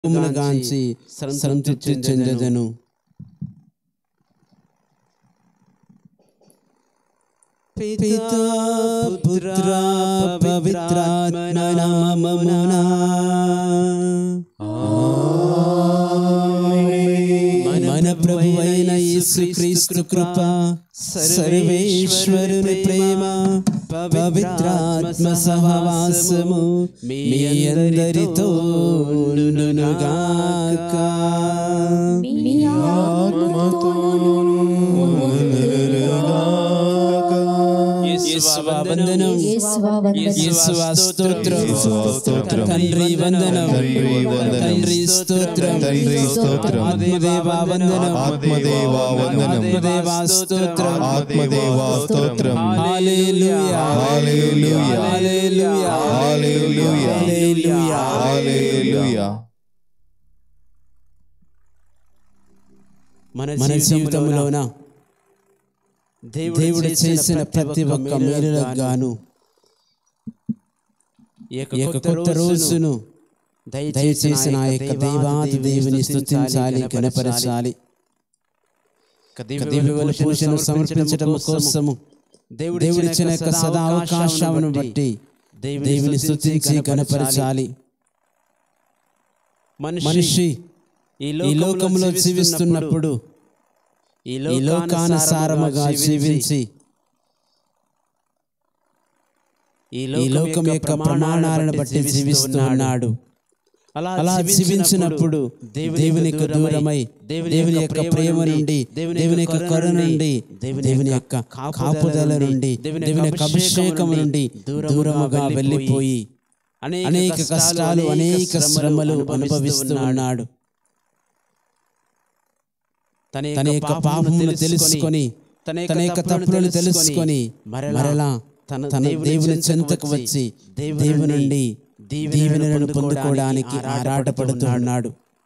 గాంచి సంతృప్తి చెందదను పితా పుత్ర పవిత్రాత్మ నామమునా మన ప్రభు అయిన యేసుక్రీస్తు కృప సర్వేశ్వరుని ప్రేమ పవిత్రాత్మ సహవాసము మీ అందరితో నుండునుగాక మీ ఆత్మతోను యేసువా వందనం యేసువా వందనం. యేసువా స్తోత్రం తండ్రి వందనం తండ్రి స్తోత్రం తండ్రి స్తోత్రం. ఆత్మదేవా వందనం ఆత్మదేవా వందనం. ఆత్మదేవా స్తోత్రం ఆత్మదేవా స్తోత్రం. హల్లెలూయా హల్లెలూయా. హల్లెలూయా హల్లెలూయా. హల్లెలూయా హల్లెలూయా. మన జీవితంలోన దేవుడు చేసిన ప్రతి ఒక్క మేలులకు గాను ఈ యొక్క కొత్త రోజును దయచేసిన ఆ యొక్క దైవాది దేవుని స్తుతించాలి గణపరచాలి దివ్యవల పూజను సమర్పించడం కోసము దేవుడిచ్చిన యొక్క సదా అవకాశాలను బట్టి దేవుని స్తుతించి గణపరచాలి మనిషి ఈ లోకంలో జీవిస్తున్నప్పుడు ఈ లోకానుసారముగా జీవించి ఈ లోకం యొక్క ప్రమాణాలను బట్టి జీవిస్తున్నాడు అలా జీవించినప్పుడు దేవునికి దూరమై దేవుని యొక్క ప్రేమ నుండి దేవుని యొక్క కరుణ నుండి దేవుని యొక్క కాపుదల నుండి దేవుని యొక్క అభిషేకం నుండి దూరముగా వెళ్ళిపోయి అనేక కష్టాలు అనేక శ్రమలు అనుభవిస్తూ ఉన్నాడు తన యొక్క పాపమును తెలుసుకొని తన యొక్క తప్పులను తెలుసుకొని మరలా తన దేవుని చెంతకు వచ్చి దేవుని నుండి దీవెనలను పొందుకోవడానికి ఆరాటపడుతున్నాడు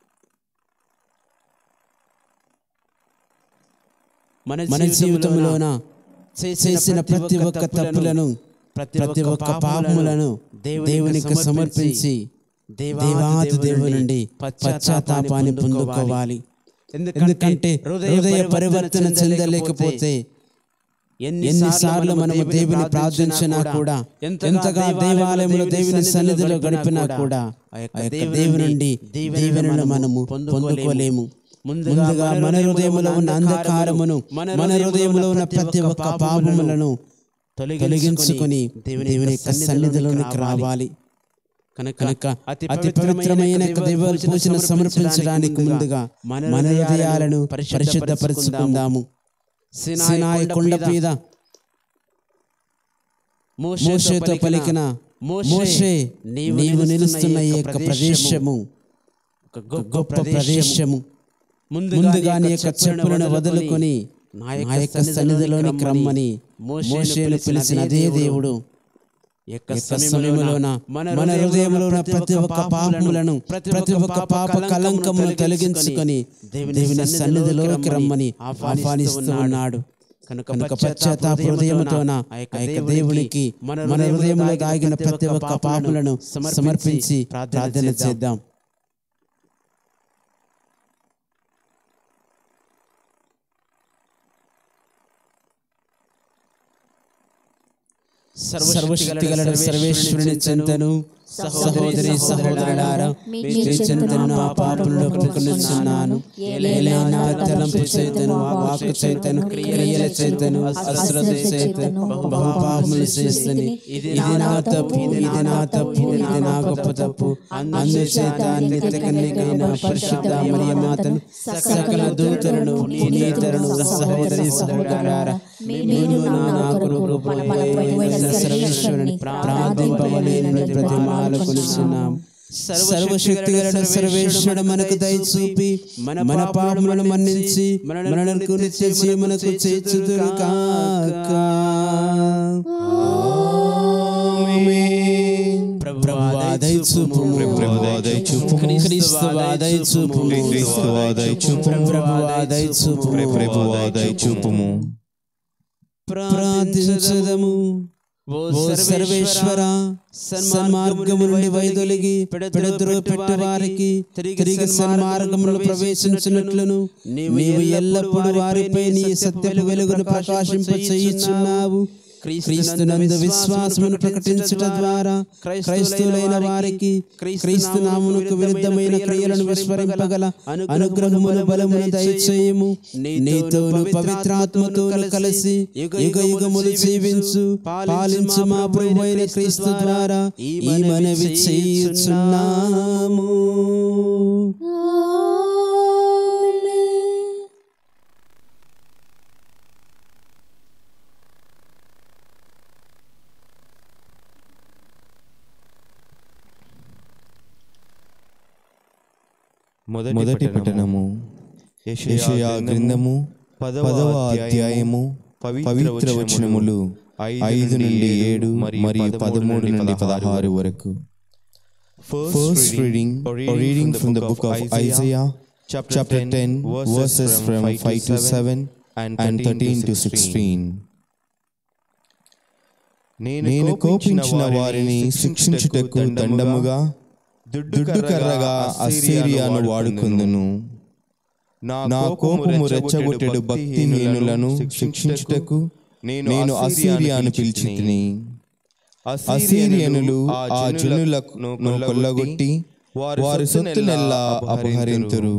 మన జీవితంలోన చేసిన ప్రతి ఒక్క తప్పులను ప్రతి ఒక్క పాపములను దేవునికి సమర్పించి దేవాది దేవుని నుండి పశ్చాత్తాపాన్ని పొందుకోవాలి ఎందుకంటే హృదయ పరివర్తన చెందలేకపోతే ఎన్నిసార్లు మనము దేవుని ప్రార్థించినా కూడా ఎంతగా దేవాలయంలో దేవుని సన్నిధిలో గడిపినా కూడా ఆ యొక్క దేవుని నుండి దీవెనను మనము పొందుకోలేము ముందుగా మన హృదయములో ఉన్న అంధకారమును మన హృదయములో ఉన్న ప్రతి ఒక్క పాపములను తొలగించుకొని దేవుని యొక్క సన్నిధిలోనికి రావాలి కనుక అతి పవిత్రమైన దైవ పూజను సమర్పించడానికి ముందుగా మన హృదయాలను పరిశుద్ధపరుచుకుందాము సినాయి కొండ మీద మోషేతో పలికిన మోషే నీవు నిలుస్తున్న ఈ యొక్క ప్రదేశము ఒక గొప్ప ప్రదేశము ముందుగా నీ యొక్క చెప్పులను వదులుకొని నా యొక్క సన్నిధిలోనికి రమ్మని మోషేను పిలిచిన అదే దేవుడు యొక్క సమయంలోన మన హృదయంలో ఉన్న ప్రతి ఒక్క పాపములను ప్రతి ఒక్క పాప కలంకమును తొలగించుకొని దేవుని సన్నిధిలోకి రమ్మని ఆహ్వానిస్తున్నాడు కనుక పశ్చాత్తాప హృదయముతోన ఆ యొక్క దేవునికి మన హృదయంలో దాగిన ప్రతి ఒక్క పాపములను సమర్పించి ప్రార్థన చేద్దాం సర్వశక్తి గల సర్వేశ్వరుని చెంతను సహోదరి సహోదరులారా మీ చెంతను నా పాపంలో కొనుక్కున్నాను ఏలైనా తలంపు చేతను వాక్కు చేతను క్రియల చేతను అశ్రద్ధ చేతను బహు పాపములు చేస్తని ఇది నా తప్పు ఇది నా తప్పు ఇది నా గొప్ప తప్పు అందుచేత నిత్యకన్యకైన పరిశుద్ధ మరియ మాతను సకల దూతలను పునీతలను సహోదరి సహోదరులారా నేను నా కొరకు సర్వేశ్వరుని ప్రార్థింపవలేని ప్రతిమాలు కొలుస్తున్నాం సర్వశక్తి గల సర్వేశ్వరుడు మనకు దయచూపి మన మన పాపములను మన్నించి మనకు నిత్య జీవనకు చేర్చుదురు కాక ప్రభువా దయచూపుము ప్రభువా దయచూపుము. క్రీస్తువా దయచూపుము క్రీస్తువా దయచూపుము. ప్రభువా దయచూపుము ప్రభువా దయచూపుము ప్రార్థించదము ఓ సర్వేశ్వర సన్మార్గము నుండి వైదొలిగి పెడద్రో పెట్టు వారికి తిరిగి సన్మార్గములో ప్రవేశించినట్లును నీవు ఎల్లప్పుడూ వారిపై నీ సత్యపు వెలుగును ప్రకాశింప చేయుచున్నావు క్రీస్తునందు విశ్వాసమును ప్రకటించుట ద్వారా క్రైస్తవులైన వారికి క్రీస్తు నామునకు విరుద్ధమైన క్రియలను విస్మరింపగల అనుగ్రహమును బలమును దయచేయము నీతోను పవిత్రాత్మతోను కలిసి యుగ యుగములు జీవించు పాలించు మా ప్రభు అయిన క్రీస్తు ద్వారా ఈ మనవి చేయుచున్నాము మొదటి పట్టణము యెషయా గ్రంథము పదవ అధ్యాయము పవిత్ర వచనములు ఐదు నుండి ఏడు మరియు పదమూడు నుండి పదహారు వరకు first reading reading from the book of Isaiah chapter ten verses from five to seven and thirteen to sixteen నేను కోపించిన వారిని శిక్షించుటకు దండముగా దుడ్డు కర్రగా అస్సీరియాను వాడుకుందును నా కోపము రెచ్చగొట్టెడు భక్తిహీనులను శిక్షించుటకు నేను అసీరియాను పిలిచి తిని అసీరియనులు ఆ జనులను కొల్లగొట్టి వారి సొత్తునెల్లా అపహరింతురు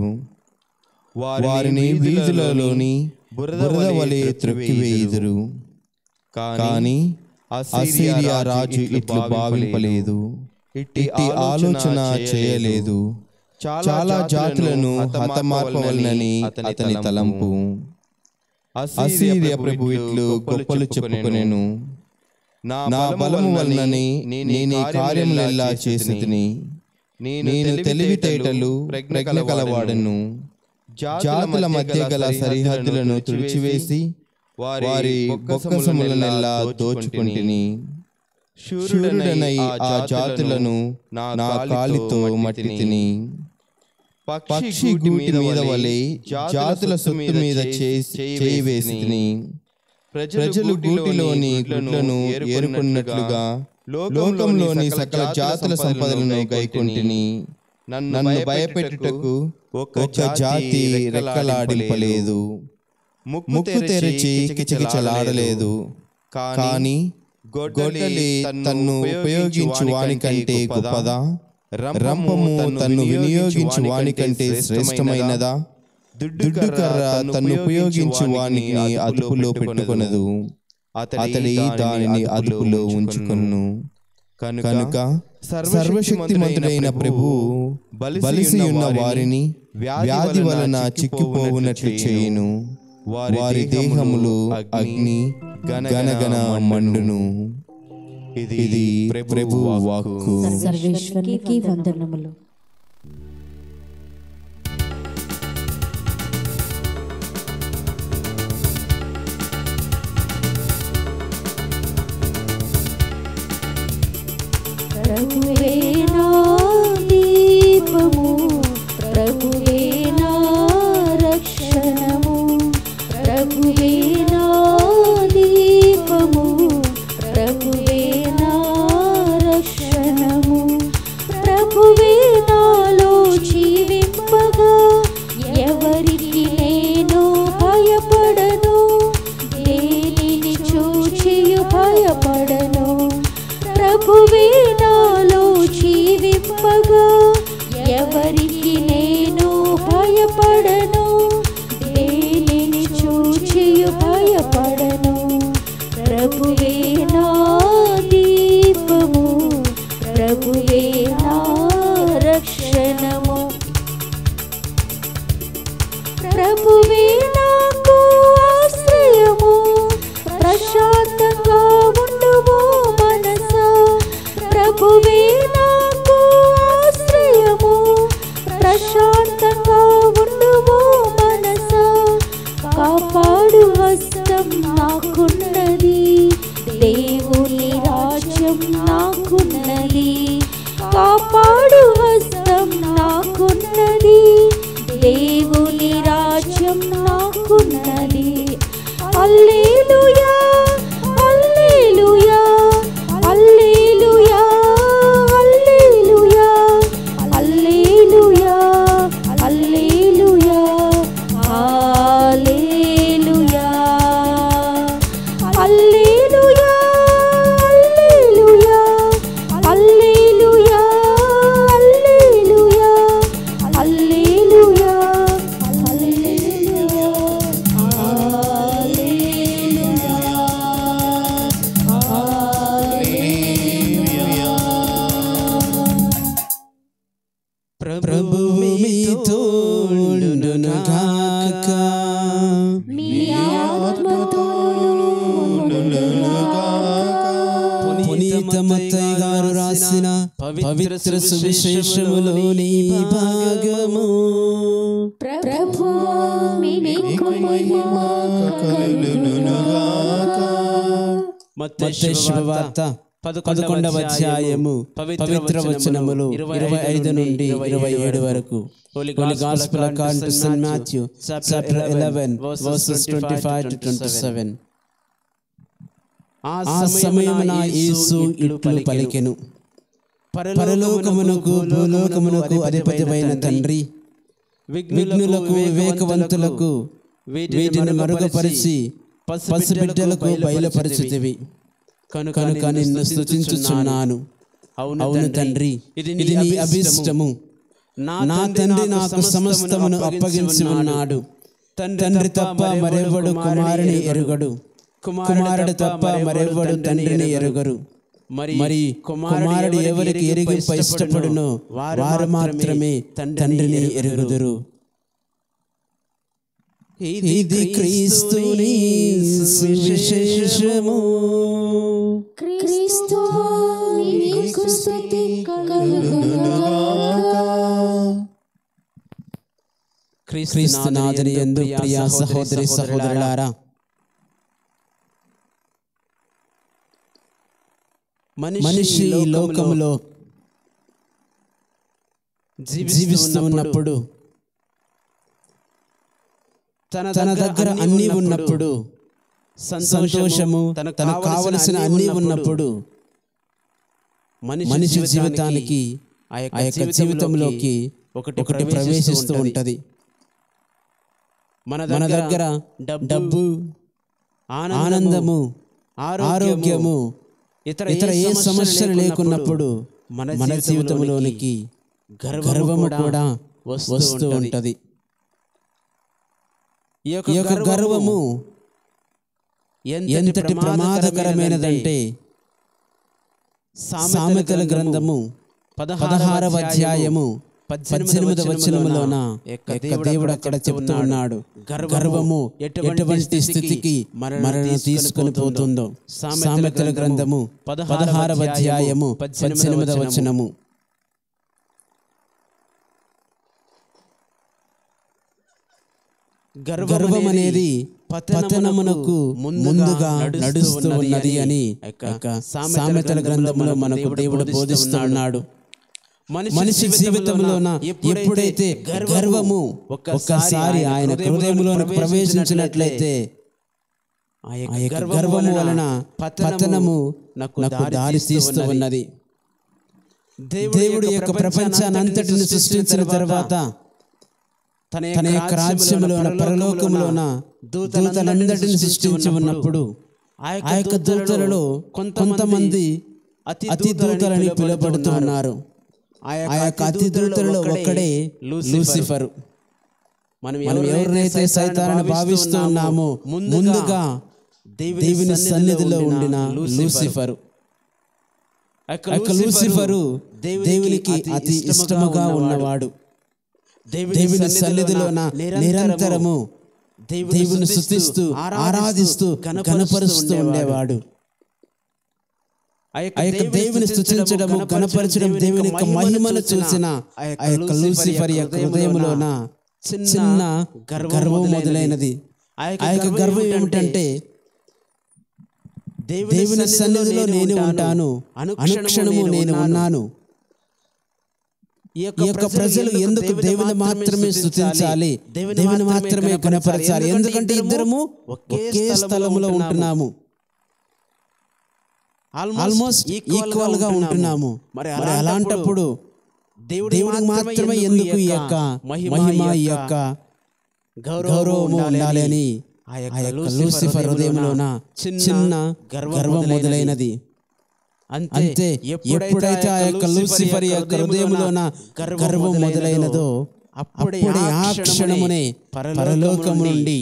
వారిని వీధులలోని బురద వలె త్రొక్కివేయుదురు కానీ అసీరియా రాజు ఇట్లు భావింపలేదు ఇట్టి ఆలోచన చేయలేదు చాలా జాతులను హతమార్పవలనని అతని తలంపు అసీరియ ప్రభు ఇట్లు గొప్పలు చెప్పుకొనెను నా బలము వలనని నేను కార్యములెల్లా చేసి నేను తెలివితేటలు ప్రజ్ఞ కలవాడను జాతుల మధ్య గల సరిహద్దులను తుడిచివేసి వారి బొక్కసములనెల్లా దోచుకుంటుని శూరుడనై ఆ జాతులను నా కాలితో మట్టి తిని పక్షి గూటి మీద వలె జాతుల సొత్తు మీద చేయి వేసి తిని ప్రజలు గూటిలోని గుడ్లను ఏరుకున్నట్లుగా లోకంలోని సకల జాతుల సంపదలను గైకొంటిని నన్ను భయపెట్టుటకు ఒక జాతి రెక్కలాడింపలేదు ముక్కు తెరిచి కిచకిచలాడలేదు కానీ గొడ్డలి తన్ను ఉపయోగించు వానికంటే గొప్పదా రంపము తన్ను వినియోగించు వానికంటే శ్రేష్టమైనదా దుడ్డు కర్ర తన్ను ఉపయోగించు వానికి అదుపులో పెట్టుకొనదు అతడి దానిని అదుపులో ఉంచుకొను కనుక సర్వశక్తిమంతుడైన ప్రభు బలిసి ఉన్న వారిని వ్యాధి వలన చిక్కిపోవునట్లు చేయును వారి దేహములు అగ్ని గనగన మండును ఇది ప్రభు వాక్కు సర్వేశ్వరునికి వందనములు ప్రభువే నా దీపము ప్రభువే నా రక్షణము ప్రభువే నా దీపము ప్రభువే నా రక్షణము ప్రభువే నాలో జీవింపగా ఎవరికి నేను భయపడను దేనిని చూచియు భయపడను ప్రభువే నాలో జీవింపగా ఎవరికి నేను భయపడను దేనిని చూచియు భయపడను ప్రభువే నా దీపము ప్రభువే నా రక్షణము ప్రభువే నాకు ఆశ్రయము ప్రశాంతంగా ఉండుము మనస ప్రభువే నాకు ఆశ్రయము ప్రశాంతంగా ఉండుము మనస కాపాడు హస్తం నాకున్నది దేవుని రాజ్యం నాకున్నది కాపాడు హస్తం నాకున్నది దేవుని రాజ్యం నాకున్నది హల్లెలూయా హల్లెలూయా మీతో ఉండును గాక మీ ఆత్మతోను పునీత మత్తయ్య గారు రాసిన పవిత్ర సువిశేషములోని భాగము ప్రభు మీకు మహిమ మత్తయి శుభవార్త పదకొండవ అధ్యాయము పవిత్ర వచనములు ఇరవై ఐదు నుండి ఇరవై ఏడు వరకు Holy Gospel according to St. Matthew, chapter 11, verses 25 to 27. ఆ సమయమున యేసు ఇట్లు పలికెను పరలోకమునకు భూలోకమునకు అధిపతివైన తండ్రి విఘ్నులకు వివేకవంతులకు వీటిని మరుగుపరిచి పసిబిడ్డలకు బయలుపరిచితివి కనుక నిన్ను స్తుతించుచున్నాను అవును తండ్రి ఇది నీ అభిష్టము నా తండ్రి నాకు సమస్తమును అప్పగించి ఉన్నాడు తండ్రి తప్ప మరెవడు కుమారుని ఎరుగడు కుమారుడు తప్ప మరెవడు తండ్రిని ఎరుగరు మరి కుమారుడు ఎవరికి ఎరిగింప ఇష్టపడునో వారు మాత్రమే తండ్రిని ఎరుగుదురు ఇది క్రీస్తుని సువిశేషము క్రీస్తు నీకు స్తుతి కలుగునుగాక క్రీస్తునాథుని యందు ప్రియ సహోదరి సహోదరులారా మనిషి ఈ లోకములో జీవిస్తూ ఉన్నప్పుడు తన దగ్గర అన్నీ ఉన్నప్పుడు సంతోషము తనకు కావలసిన అన్నీ ఉన్నప్పుడు మనిషి జీవితానికి ఆ యొక్క జీవితంలోకి ఒకటి ప్రవేశిస్తూ ఉంటది మన దగ్గర డబ్బు ఆనందము ఆరోగ్యము ఇతర ఏ సమస్యలు లేకున్నప్పుడు మన జీవితంలోనికి గర్వము కూడా వస్తూ ఉంటది ఈ యొక్క గర్వము ఎంతటి ప్రమాదకరమైనదంటే సామెతల గ్రంథము పదహారవ అధ్యాయము పద్దెనిమిదవ వచనములోన యొక్క దేవుడు అక్కడ చెప్తూ ఉన్నాడు గర్వము ఎటువంటి స్థితికి మరణ తీసుకొని పోతుందో సామెతల గ్రంథము పదహారవ అధ్యాయము పద్దెనిమిదవ వచనము గర్వం అనేది పతనమునకు ముందుగా నడుస్తూ ఉన్నది అని యొక్క సామెతల గ్రంథంలో మనకు దేవుడు బోధిస్తున్నాడు మనిషి జీవితంలోన ఎప్పుడైతే గర్వము ఒక్కసారి ఆయన హృదయంలోనికి ప్రవేశించినట్లయితే ఆ యొక్క గర్వము వలన పతనము నాకు దారి తీస్తూ ఉన్నది దేవుడు యొక్క ప్రపంచానంతటిని సృష్టించిన తర్వాత తన యొక్క రాజ్యములోన పరలోకములోన దూతలందరిని సృష్టించి ఉన్నప్పుడు ఆ యొక్క దూతలలో కొంతమంది అతి దూతలని పిలువబడుతూ ఉన్నారు ఆ యొక్క అతి దూతలలో ఒక్కడే లూసిఫర్ మనం ఎవరినైతే సైతాన్ని భావిస్తూ ఉన్నామో ముందుగా దేవుని సన్నిధిలో ఉండిన లూసిఫర్ ఆ యొక్క లూసిఫరు దేవునికి అతి ఇష్టముగా ఉన్నవాడు దేవుని సన్నిధిలోన నిరంతరము దేవుని స్థుతిస్తూ ఆరాధిస్తూ కనపరుస్తూ ఉండేవాడు ఆ యొక్క దేవుని స్థుతించడము కనపరచడం దేవుని యొక్క మహిమను చూసిన ఆ యొక్క లూసిఫర్ యొక్క హృదయములోన చిన్న గర్వం మొదలైనది ఆ యొక్క గర్వం ఏమిటంటే దేవుని సన్నిధిలో నేను ఉంటాను అనుక్షణము నేను ఉన్నాను ఈ యొక్క ప్రజలు ఎందుకు దేవుని మాత్రమే స్థుతించాలి దేవుని మాత్రమే కనపరచాలి ఎందుకంటే ఇద్దరము ఒకే స్థలములో ఉంటున్నాము ఆల్మోస్ట్ ఈక్వల్ గా ఉంటున్నాము మరి అలాంటప్పుడు దేవుడికి మాత్రమే ఎందుకు ఈ యొక్క మహిమ ఈ యొక్క గౌరవము ఉండాలి అని ఆ యొక్క లూసిఫర్ హృదయంలోన చిన్న గర్వం మొదలైనది అంతే ఎప్పుడైతే ఆ యొక్క లూసిఫర్ యొక్క హృదయంలోన గర్వం మొదలైనదో అప్పుడే ఆ క్షణమునే పరలోకము నుండి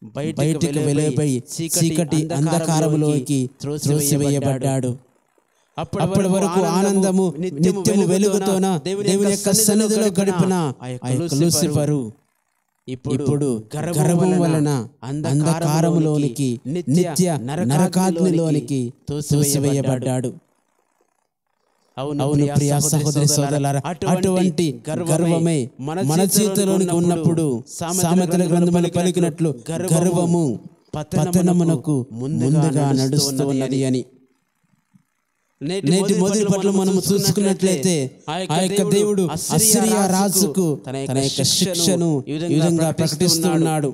బయటికి వెలువై చీకటి అంధకారములోకి త్రోసివేయబడ్డాడు అప్పటి వరకు ఆనందము నిత్యము వెలుగుతోన దేవుని యొక్క సన్నిధిలో గడిపిన ఆ యొక్క లూసిఫరు ఇప్పుడు గర్వం వలన అంధకారములోనికి నిత్య నరకాగ్నిలోనికి తోసివేయబడ్డాడు అవును ప్రియ సహోదరి సోదరులారా అటువంటి గర్వమే మన చేతిలోనికి ఉన్నప్పుడు సామెతల గ్రంథములు పలికినట్లు గర్వము పతనమునకు ముందుగా నడుస్తూ ఉన్నది అని నేటి మొదటి పట్ల మనము చూసుకున్నట్లయితే ఆ యొక్క దేవుడు అసిరియా రాజుకు తన యొక్క శిక్షను ఈ విధంగా ప్రకటిస్తూ ఉన్నాడు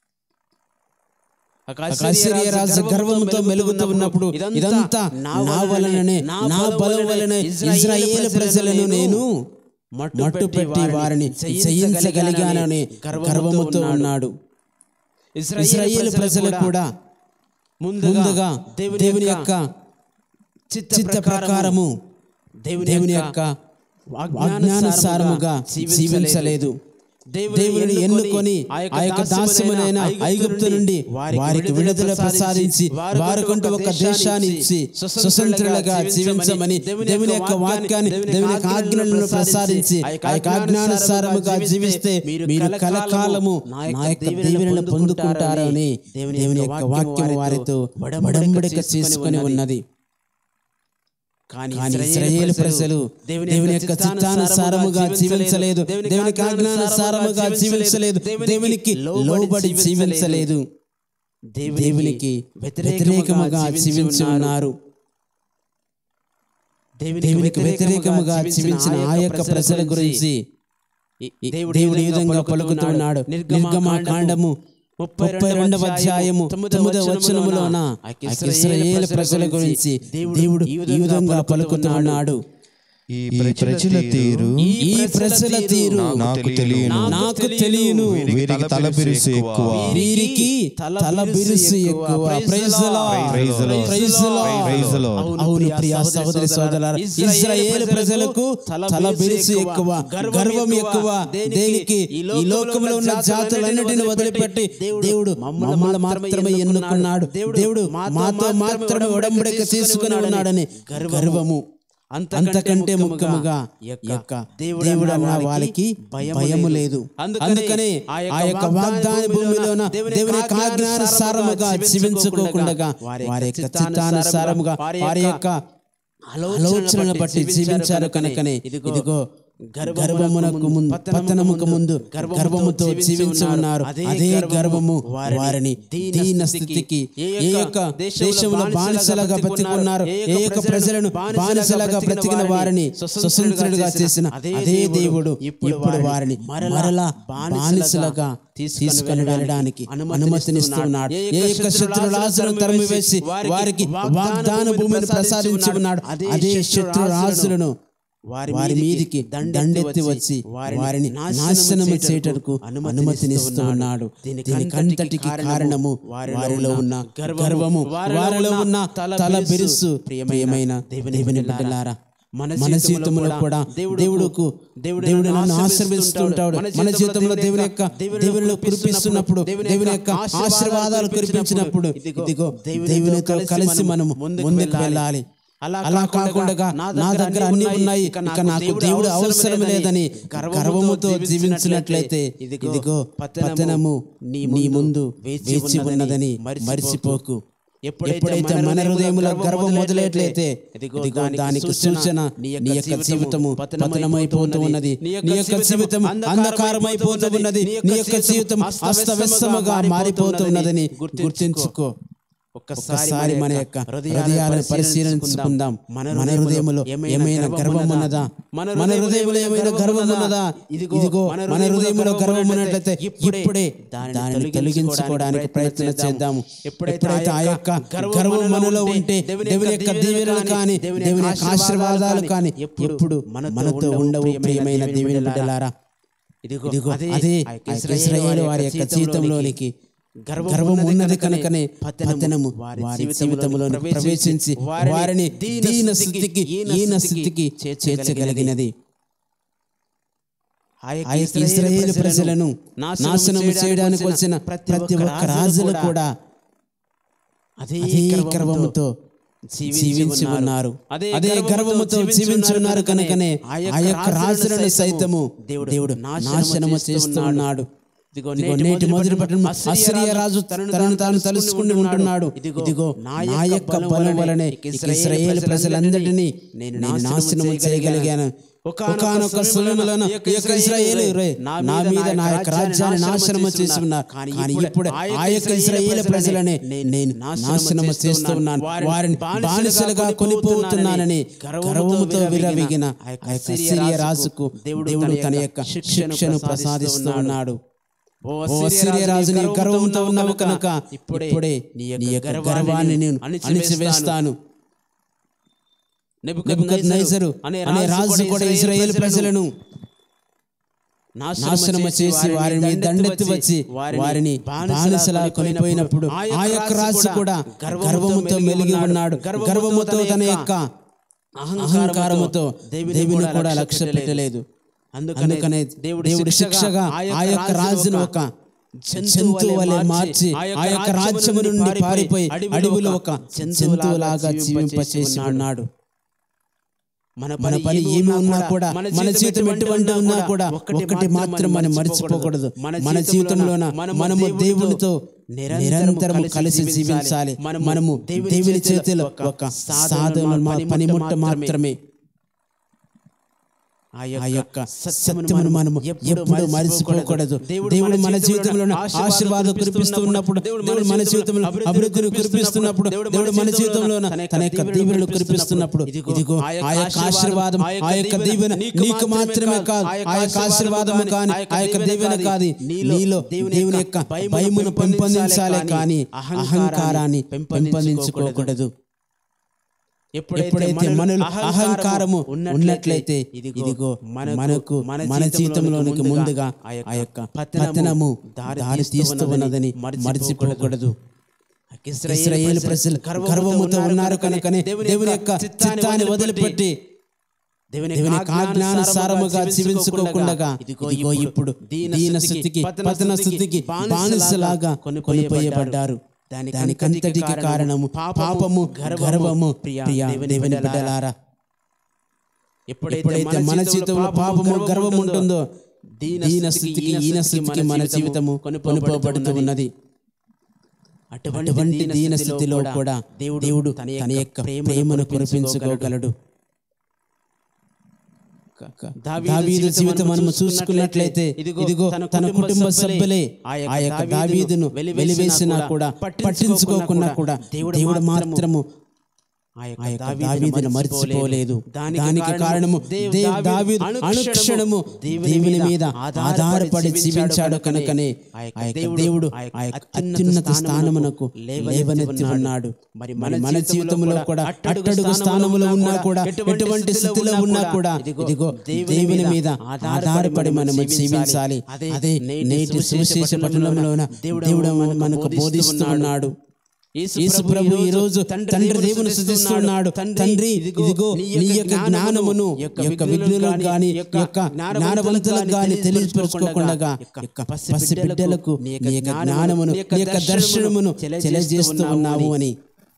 అసిరియా రాజు గర్వంతో మెలుగుతూ ఉన్నప్పుడు ఇదంతా నా వలననే నా బలం వలనే ఇజ్రాయేల్ ప్రజలను నేను మట్టు పెట్టి వారిని జయించగలిగానని గర్వముతో ఉన్నాడు ఇజ్రాయేల్ ప్రజలు కూడా ముందుగా దేవుని యొక్క చిత్త ప్రకారము దేవుని యొక్క అజ్ఞానుసారముగా జీవించలేదు దేవుని ఎన్నుకొని ఆ యొక్క దాస్యమునైన ఐగుప్తు నుండి వారికి విడుదల ప్రసాదించి వారికంటూ ఒక దేశాన్ని ఇచ్చి స్వతంత్రులుగా జీవించమని దేవుని యొక్క వాక్యాన్ని దేవుని యొక్క ఆజ్ఞలను ప్రసాదించి ఆ యొక్క ఆజ్ఞానుసారముగా జీవిస్తే మీరు కలకాలము నా యొక్క దీవెనను పొందుకుంటారని దేవుని యొక్క వాక్యం వారితో వడంబడిక చేసుకొని ఉన్నది కానీ ఇస్రాయేల్ ప్రజలు దేవుని యొక్క చిత్తానుసారముగా జీవించలేదు దేవునికి ఆజ్ఞానుసారముగా జీవించలేదు దేవునికి లోబడి జీవించలేదు దేవునికి వ్యతిరేకముగా జీవించి ఉన్నారు దేవునికి వ్యతిరేకముగా జీవించిన ఆ యొక్క ప్రజల గురించి దేవుడు ఈ విధంగా పలుకుతున్నాడు నిర్గమ కాండము ముప్పై రెండవ అధ్యాయము తొమ్మిదవ వచనములోన ఇస్రాయేల్ ప్రజల గురించి దేవుడు ఈ విధంగా పలుకుతున్నాడు ఈ ప్రజల తీరు ఈ ప్రజల తీరు నాకు తెలియను నాకు తెలియను వీరికి తల బిరుసు ఎక్కువ వీరికి తల బిరుసు ఎక్కువ praise the Lord. Praise the Lord. Praise the Lord. Praise the Lord. అవును ప్రియ సహోదరి సోదరులారా ఇజ్రాయేల్ ప్రజలకు తల బిరుసు ఎక్కువ గర్వం ఎక్కువ దేనికి ఈ లోకంలో ఉన్న జాతులన్నిటిని వదిలిపెట్టి దేవుడు మమ్మల్ని మాత్రమే ఎన్నుకున్నాడు దేవుడు మాతో మాత్రమే ఒడంబడిక తీసుకుని ఉన్నాడని గర్వము అంతకంటే ముఖ్యముగా యొక్క దేవుడు అన్న వాళ్ళకి భయము లేదు అందుకనే ఆ యొక్క వాగ్దాన భూమిలోన దేవుని యొక్క ఆజ్ఞానుసారముగా జీవించుకోకుండా వారి యొక్క చిత్తానుసారముగా వారి యొక్క ఆలోచనను బట్టి జీవించారు కనుకనే ఇదిగో గర్వమునకు ముందు పతనముకు ముందు గర్వముతో జీవించి ఉన్నారు అదే గర్వము వారిని దీన స్థితికి ఏ యొక్క దేశంలో బానిసలుగా బ్రతికున్నారు ఏ యొక్క ప్రజలను బానిసలుగా బ్రతికిన వారిని స్వతంత్రులుగా చేసిన అదే దేవుడు ఇప్పుడు వారిని మరలా బానిసలుగా తీసుకొని వెళ్ళడానికి అనుమతినిస్తున్నాడు ఏ యొక్క శత్రురాజులను తరిమివేసి వారికి వాగ్దాన భూమిని ప్రసాదించి ఉన్నాడు అదే శత్రురాజులను వారి మీదికి దండెత్తి వచ్చి వారిని నాశనము చేయటకు అనుమతినిస్తున్నాడు దీనికంతటికి కారణము వారిలో ఉన్న గర్వము వారిలో ఉన్న తల బిరుసు ప్రియమైన దేవుని బిడ్డలారా మన జీవితంలో కూడా దేవుడుకు దేవుడు నన్ను ఆశీర్వదిస్తుంటాడు మన జీవితంలో దేవుని యొక్క దేవునిలో కురిపిస్తున్నప్పుడు దేవుని యొక్క ఆశీర్వాదాలు కురిపించినప్పుడు ఇదిగో దేవునితో కలిసి మనము ముందుకు వెళ్ళాలి అలా కాకుండా నా దగ్గర అన్ని ఉన్నాయి ఇక నాకు దేవుడు అవసరం లేదని గర్వముతో జీవించినట్లయితే ఇదిగో పతనము నీ ముందు వేచి ఉన్నదని మరిచిపోకు ఎప్పుడైతే మన హృదయంలో గర్వం మొదలైట్లయితే ఇదిగో దానికి సూచన నీ యొక్క జీవితము పతనమైపోతూ ఉన్నది నీ యొక్క జీవితం అంధకారమైపోతూ ఉన్నది నీ యొక్క జీవితం అస్తవ్యస్తముగా మారిపోతున్నదని గుర్తించుకో ఒక్కసారి మన యొక్క హృదయాలను పరిశీలించుకుందాం మన హృదయంలో ఏమైనా గర్వం ఉన్నదా మన హృదయంలో ఏమైనా గర్వం ఉన్నదా ఇదిగో మన హృదయంలో గర్వం ఉన్నట్లయితే ఇప్పుడే దానిని తొలగించుకోవడానికి ప్రయత్నం చేద్దాము ఎప్పుడైతే ఆ యొక్క గర్వం మనలో ఉంటే దేవుని యొక్క దీవెనలు కానీ దేవుని యొక్క ఆశీర్వాదాలు కానీ ఎప్పుడు మనతో ఉండవు ప్రియమైన దేవుని బిడ్డలారా ఇదిగో అదే ఇస్రాయేల్ వారి యొక్క జీవితంలోనికి గర్వం ఉన్నది కనుకనే పతనము వారి జీవితంలో ప్రవేశించి వారిని దీన స్థితికి ఈన స్థితికి చేర్చగలిగినది ఆ యొక్క ఇస్రాయేల్ ప్రజలను నాశనం చేయడానికి వచ్చిన ప్రతి ఒక్క రాజులు కూడా అదే గర్వముతో జీవించి ఉన్నారు అదే గర్వముతో జీవించి ఉన్నారు కనుకనే ఆ యొక్క రాజులను సైతము దేవుడు నాశనము చేస్తూ ఉన్నాడు ఇదిగో నేటి మొదటి పట్టణం అసిరియా రాజు తనను తాను తలుసుకుని ఉంటున్నాడు ఇదిగో నా యొక్క బలం వలనే ఇస్రాయేల్ ప్రజలందరినీ నేను నాశనం చేయగలిగాను ఒకనొక సమయంలోన ఈ యొక్క ఇస్రాయేలు రే నా మీద నా యొక్క రాజ్యాన్ని నాశనము చేసి ఉన్నారు కానీ ఇప్పుడు ఆ యొక్క ఇస్రాయేల్ ప్రజలనే నేను నాశనము చేస్తూ ఉన్నాను వారిని బానిసలుగా కొనిపోతున్నానని గర్వముతో విరవిగిన ఆ యొక్క సిరియా రాజుకు దేవుడు తన యొక్క శిక్షను ప్రసాదిస్తూ ఉన్నాడు ఓ సిరియా రాజు నీ గర్వంతో ఉన్నావు కనుక ఇప్పుడే నీ యొక్క గర్వాన్ని నేను అణిచివేస్తాను నెబుకద్నెజరు అనే రాజు కూడా ఇజ్రాయేల్ ప్రజలను నాశనము చేసి వారి మీద దండెత్తి వచ్చి వారిని బానిసలా కొనిపోయినప్పుడు ఆ యొక్క రాజు కూడా గర్వముతో మెలిగి ఉన్నాడు గర్వముతో తన యొక్క అహంకారముతో దేవుని కూడా లక్ష్య పెట్టలేదు అందుకనే దేవుడు శిక్షగా ఆ యొక్క రాజును ఒక జంతువు వలె మార్చి ఆ యొక్క రాజ్యము నుండి పారిపోయి అడవిలో ఒక జంతువులాగా జీవింపచేసి ఉన్నాడు మన పని ఏమి ఉన్నా కూడా మన జీవితం ఎటువంటి ఉన్నా కూడా ఒకటి మాత్రం మనం మర్చిపోకూడదు మన జీవితంలోన మనము దేవునితో నిరంతరం కలిసి జీవించాలి మనము దేవుని చేతిలో ఒక సాధన పనిముట్ట మాత్రమే ఆ యొక్క సత్యమును మనము ఎప్పుడు మరిచిపోకూడదు దేవుడు మన జీవితంలో ఆశీర్వాదం కురిపిస్తూ ఉన్నప్పుడు దేవుడు మన జీవితంలో అభివృద్ధిని కురిపిస్తున్నప్పుడు దేవుడు మన జీవితంలో తన యొక్క దీవెనలు కురిపిస్తున్నప్పుడు ఇదిగో ఆ యొక్క ఆశీర్వాదం ఆ యొక్క దీవెన నీకు మాత్రమే కాదు ఆ యొక్క ఆశీర్వాదము కానీ ఆ యొక్క దీవెన కాదు నీలో దేవుని యొక్క భయమును పెంపొందించాలే కానీ అహంకారాన్ని పెంపొందించుకోకూడదు ఎప్పుడైతే మనలో అహంకారము ఉన్నట్లయితే ఇదిగో మనకు మన జీవితంలోనికి ముందుగా ఆ యొక్క పతనము దారి తీస్తూ ఉన్నదని మర్చిపోకూడదు ఇస్రాయేల్ ప్రజలు గర్వముతో ఉన్నారు కనుకనే దేవుని యొక్క చిత్తాన్ని వదిలిపెట్టి దేవుని ఆజ్ఞానుసారముగా జీవించుకోకుండా ఇదిగో ఇప్పుడు దీన స్థితికి పతన స్థితికి బానిసలాగా కొనిపోయబడ్డారు దానికంతటికి కారణము పాపము గర్వము ప్రియ దేవుని బిడ్డలారా ఎప్పుడైతే మన జీవితంలో పాపము గర్వం ఉంటుందో దీన స్థితికి ఈన స్థితికి మన జీవితము కొనుకోబడుతూ ఉన్నది అటువంటి దీన స్థితిలో కూడా దేవుడు తన యొక్క ప్రేమను కురిపించుకోగలడు దావీదు జీవితం మనము చూసుకున్నట్లయితే ఇదిగో తన కుటుంబ సభ్యులే ఆ యొక్క దావీదును వెలివేసినా కూడా పట్టించుకోకున్నా కూడా దేవుడు మాత్రము ఆ యొక్క దావీదును మర్చిపోలేదు దానికి కారణము దావీదు అనుక్షణము దేవుని మీద ఆధారపడి జీవించాడు కనుకనే ఆ యొక్క దేవుడు ఆ యొక్క అత్యున్నత స్థానమునకు లేవనెత్తి ఉన్నాడు మరి మన జీవితంలో కూడా అట్టడుగు స్థానములో ఉన్నా కూడా ఎటువంటి స్థితిలో ఉన్నా కూడా ఇదిగో దేవుని మీద ఆధారపడి మనము జీవించాలి అదే నేటి సువిశేష పట్టణంలోన దేవుడు మనకు బోధిస్తూ ఉన్నాడు యేసు ప్రభు ఈ రోజు తండ్రి దేవుని స్థుతిస్తున్నాడు తండ్రి ఇదిగో నీ యొక్క జ్ఞానమును యొక్క విఘ్నులకు గాని యొక్క జ్ఞానవంతులకు గాని తెలియపరచుకోకుండా యొక్క పసి బిడ్డలకు నీ యొక్క జ్ఞానమును నీ యొక్క దర్శనమును తెలియజేస్తూ ఉన్నావు అని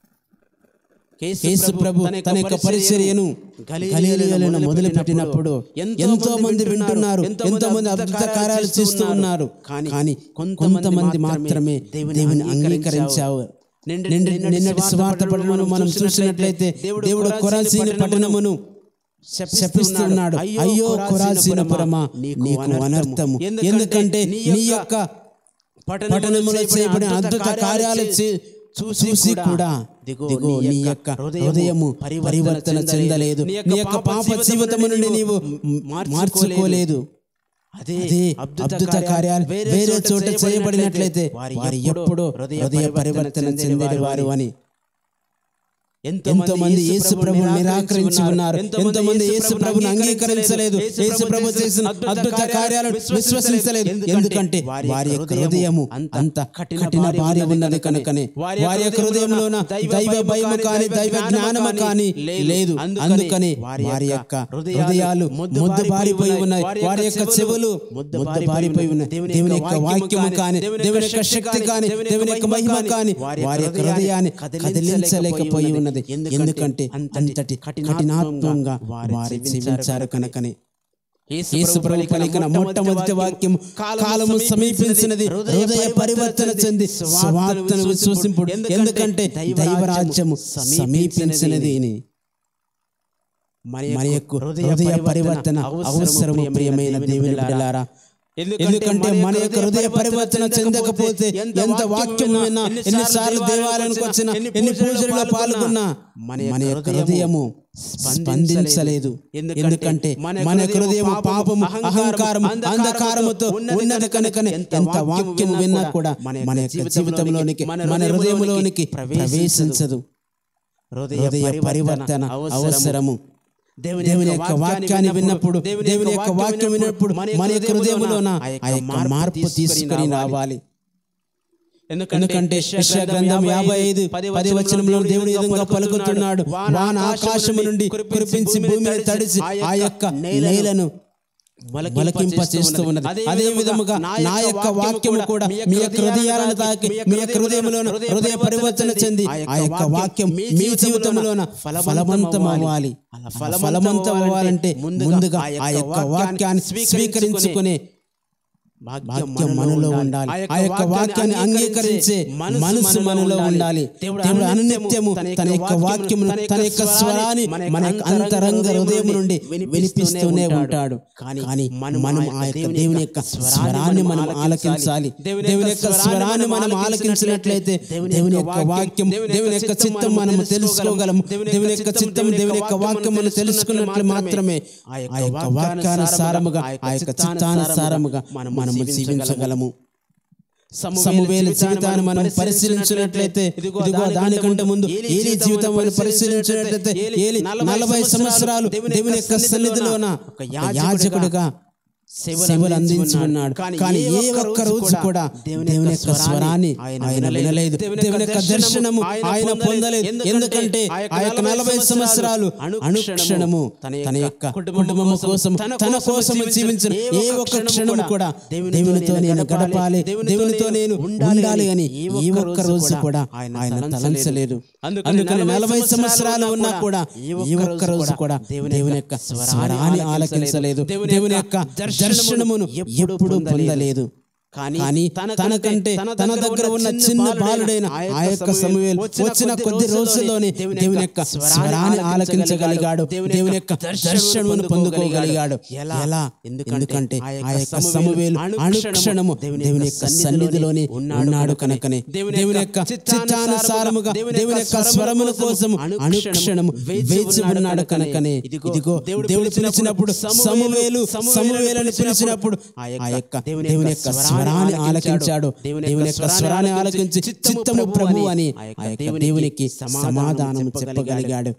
యేసు ప్రభు తన యొక్క పరిచర్యను గలీలియలను మొదలుపెట్టినప్పుడు ఎంతో మంది వింటున్నారు ఎంతో మంది అద్భుత కార్యాలు చేస్తూ ఉన్నారు కానీ కొంతమంది మాత్రమే దేవుని అంగీకరించావు నిన్నటి స్వార్థ పట్టణమును మనం చూసినట్లయితే దేవుడు కొరాసీని పట్టణమును శపిస్తున్నాడు అయ్యో కొరాసీన పురమా నీకు అనర్థము ఎందుకంటే నీ యొక్క పట్టణములో చేయబడిన అద్భుత కార్యాలు చూసి కూడా దిగో నీ యొక్క హృదయము పరివర్తన చెందలేదు నీ యొక్క పాప జీవితము నుండి నీవు మార్చుకోలేదు అదే అద్భుత కార్యాలు వేరే చోట చేయబడినట్లయితే వారు ఎప్పుడు హృదయ పరివర్తన చెందేది వారు అని ఎంతో మంది యేసు ప్రభు నిరాకరించి ఉన్నారు ఎంతో మంది యేసు ప్రభుని అంగీకరించలేదు యేసు ప్రభు చేసిన అద్భుత కార్యాలను విశ్వసించలేదు ఎందుకంటే వారి యొక్క హృదయము అంత కఠిన భార్య ఉన్నది కనుకనే వారి యొక్క హృదయంలోన దైవ భయము కానీ దైవ జ్ఞానము కానీ లేదు అందుకనే వారి యొక్క హృదయాలు ముద్దు బారిపోయి ఉన్నాయి వారి యొక్క చెవులు ముద్దు బారిపోయి ఉన్నాయి దేవుని యొక్క వాక్యము కానీ దేవుని యొక్క శక్తి కానీ దేవుని యొక్క మహిమ కానీ వారి యొక్క హృదయాన్ని కదిలించలేకపోయి ఉన్నది ఉన్నది ఎందుకంటే అంతటి కఠినాత్మంగా వారి జీవించారు కనుకనే యేసు ప్రభు పలికిన మొట్టమొదటి వాక్యం కాలము సమీపించినది హృదయ పరివర్తన చెంది స్వార్థను విశ్వసింపుడు ఎందుకంటే దైవరాజ్యము సమీపించినది అని మరి యొక్క హృదయ పరివర్తన అవసరము ప్రియమైన దేవుని బిడ్డలారా ఎందుకంటే మన యొక్క హృదయ పరివర్తన చెందకపోతే ఎంత వాక్యం విన్నా ఎన్నిసార్లు దేవాలయానికి వచ్చినా ఎన్ని పూజల్లో పాల్గొన్నా మన యొక్క హృదయము స్పందించలేదు ఎందుకంటే మన యొక్క హృదయం పాపము అహంకారం అంధకారముతో ఉన్నది కనుకనే ఎంత వాక్యం విన్నా కూడా మన యొక్క జీవితంలోనికి మన హృదయంలోనికి ప్రవేశించదు హృదయ పరివర్తన అవసరము దేవుని యొక్క వాక్యాన్ని విన్నప్పుడు దేవుని యొక్క వాక్యం విన్నప్పుడు మన యొక్క హృదయంలోన ఆ యొక్క మార్పు తీసుకొని రావాలి ఎందుకంటే యెషయా గ్రంథం యాభై ఐదు పది వచనంలో దేవుని విధంగా పలుకుతున్నాడు వాన ఆకాశము నుండి కురిపించి భూమిని తడిసి ఆ యొక్క నేలను మొలకింప చేస్తూ ఉన్నది అదే విధముగా నా యొక్క వాక్యము కూడా మీ యొక్క హృదయాలను తాకి మీ యొక్క హృదయంలోన హృదయ పరివర్తన చెంది ఆ యొక్క వాక్యం మీ జీవితంలోన ఫలవంతం అవ్వాలి ఫలవంతం అవ్వాలంటే ముందుగా ఆ యొక్క వాక్యాన్ని స్వీకరించుకునే భాగ్యం మనలో ఉండాలి ఆ యొక్క వాక్యాన్ని అంగీకరించే మనసు మనలో ఉండాలి దేవుడు అనునిత్యము తన యొక్క వాక్యమును తన యొక్క స్వరాన్ని మన యొక్క అంతరంగ హృదయం నుండి వినిపిస్తూనే ఉంటాడు కానీ మనం ఆ యొక్క దేవుని యొక్క స్వరాన్ని మనం ఆలకించాలి దేవుని యొక్క స్వరాన్ని మనం ఆలకించినట్లయితే దేవుని యొక్క వాక్యం దేవుని యొక్క చిత్తం మనం తెలుసుకోగలము దేవుని యొక్క చిత్తం దేవుని యొక్క వాక్యం మనం తెలుసుకున్నట్లు మాత్రమే ఆ యొక్క వాక్యానుసారముగా ఆ యొక్క చిత్తానుసారముగా మనము జీవించగలము సమవేల జీవితాన్ని మనం పరిశీలించినట్లయితే ఇదిగో దానికంటే ముందు ఏలి జీవితం మనం పరిశీలించినట్లయితే ఏలి నలభై సంవత్సరాలు దేవుని యొక్క సన్నిధిలోన ఒక యాజకుడిగా సేవలు అందించి ఉన్నాడు కానీ ఏ ఒక్క రోజు కూడా దేవుని యొక్క స్వరాన్ని ఆయన వినలేదు దేవుని యొక్క దర్శనము ఆయన పొందలేదు ఎందుకంటే ఆ యొక్క నలభై సంవత్సరాలు అనుక్షణము తన యొక్క కుటుంబము కోసం తన కోసం జీవించిన ఏ ఒక్క క్షణము కూడా దేవునితో నేను గడపాలి దేవునితో నేను ఉండాలి అని ఏ ఒక్క రోజు కూడా ఆయన తలంచలేదు అందుకని నలభై సంవత్సరాలు ఉన్నా కూడా ఏ ఒక్క రోజు కూడా దేవుని యొక్క స్వరాన్ని ఆలకించలేదు దేవుని యొక్క దర్శనమును ఎప్పుడు పొందలేదు కానీ తనకంటే తన దగ్గర ఉన్న చిన్న బాలుడైన ఆ యొక్క సమూహేలు వచ్చిన కొద్ది రోజుల్లోనే దేవుని యొక్క స్వరాన్ని ఆలకించగలిగాడు దేవుని యొక్క దర్శనమును పొందుకోగలిగాడు ఎలా ఎందుకంటే ఆ యొక్క సమూహేలు అనుక్షణము దేవుని యొక్క సన్నిధిలోనే ఉన్నాడు కనుకనే దేవుని యొక్క చిత్తానుసారముగా దేవుని యొక్క స్వరముల కోసం అనుక్షణము వేచి ఉన్నాడు కనుకనే ఇదిగో దేవుడు పిలిచినప్పుడు సమూహేలు సమూహేలను పిలిచినప్పుడు ఆ యొక్క దేవుని యొక్క స్వరాన్ని ఆలకించాడు దేవుని యొక్క స్వరాన్ని ఆలకించి చిత్తము ప్రభు అని ఆ యొక్క దేవునికి సమాధానం చెప్పగలిగాడు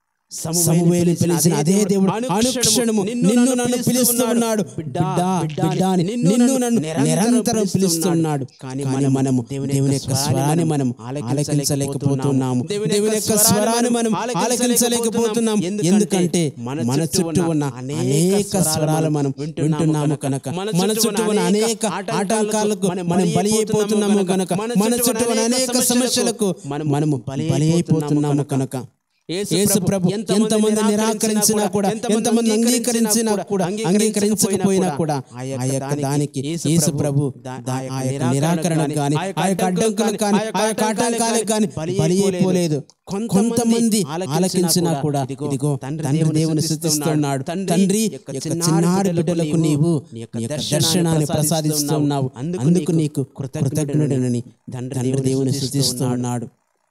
సమూహేలు పిలిచిన అదే దేవుడు అనుక్షణము నిన్ను నన్ను పిలుస్తున్నాడు బిడ్డా బిడ్డా అని నిన్ను నన్ను నిరంతరం పిలుస్తున్నాడు కానీ మనం మనము దేవుని యొక్క స్వరాన్ని మనం ఆలకించలేకపోతున్నాము దేవుని యొక్క స్వరాన్ని మనం ఆలకించలేకపోతున్నాం ఎందుకంటే మన చుట్టూ ఉన్న అనేక స్వరాలు మనం వింటున్నాము కనుక మన చుట్టూ ఉన్న అనేక ఆటంకాలకు మనం బలి అయిపోతున్నాము కనుక మన చుట్టూ ఉన్న అనేక సమస్యలకు మనము బలి అయిపోతున్నాము కనుక యేసు ప్రభు ఎంతమంది నిరాకరించినా కూడా ఎంతమంది అంగీకరించినా కూడా అంగీకరించకపోయినా కూడా ఆ యొక్క దానికి యేసు ప్రభు ఆ యొక్క నిరాకరణ కానీ ఆ యొక్క అడ్డంకులకు కానీ ఆ యొక్క ఆటంకాలకు కానీ బలి అయిపోలేదు కొంతమంది ఆలకించినా కూడా ఇదిగో తండ్రి దేవుని స్థుతిస్తున్నాడు తండ్రి యొక్క చిన్నారి బిడ్డలకు నీవు నీ యొక్క దర్శనాన్ని ప్రసాదిస్తున్నావు అందుకు నీకు కృతజ్ఞుడని తండ్రి దేవుని స్థుతిస్తున్నాడు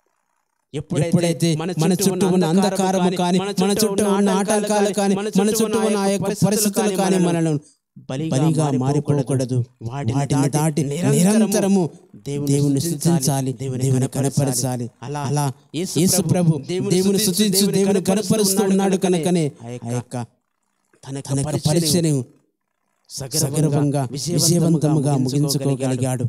ఎప్పుడైతే మన చుట్టూ ఉన్న అంధకారము కానీ మన చుట్టూ ఉన్న ఆటంకాలు కానీ మన చుట్టూ ఉన్న ఆ యొక్క పరిస్థితులు కానీ మనల్ని బలిగా మారిపోకూడదు వాటిని దాటి నిరంతరము దేవుని స్థుతించాలి దేవుని కనపరచాలి అలా అలా యేసు ప్రభు దేవుని స్థుతించు దేవుని కనపరుస్తూ ఉన్నాడు కనుకనే ఆ యొక్క తన తన పరిచయం సగర్వంగా విజయవంతముగా ముగించుకోగలిగాడు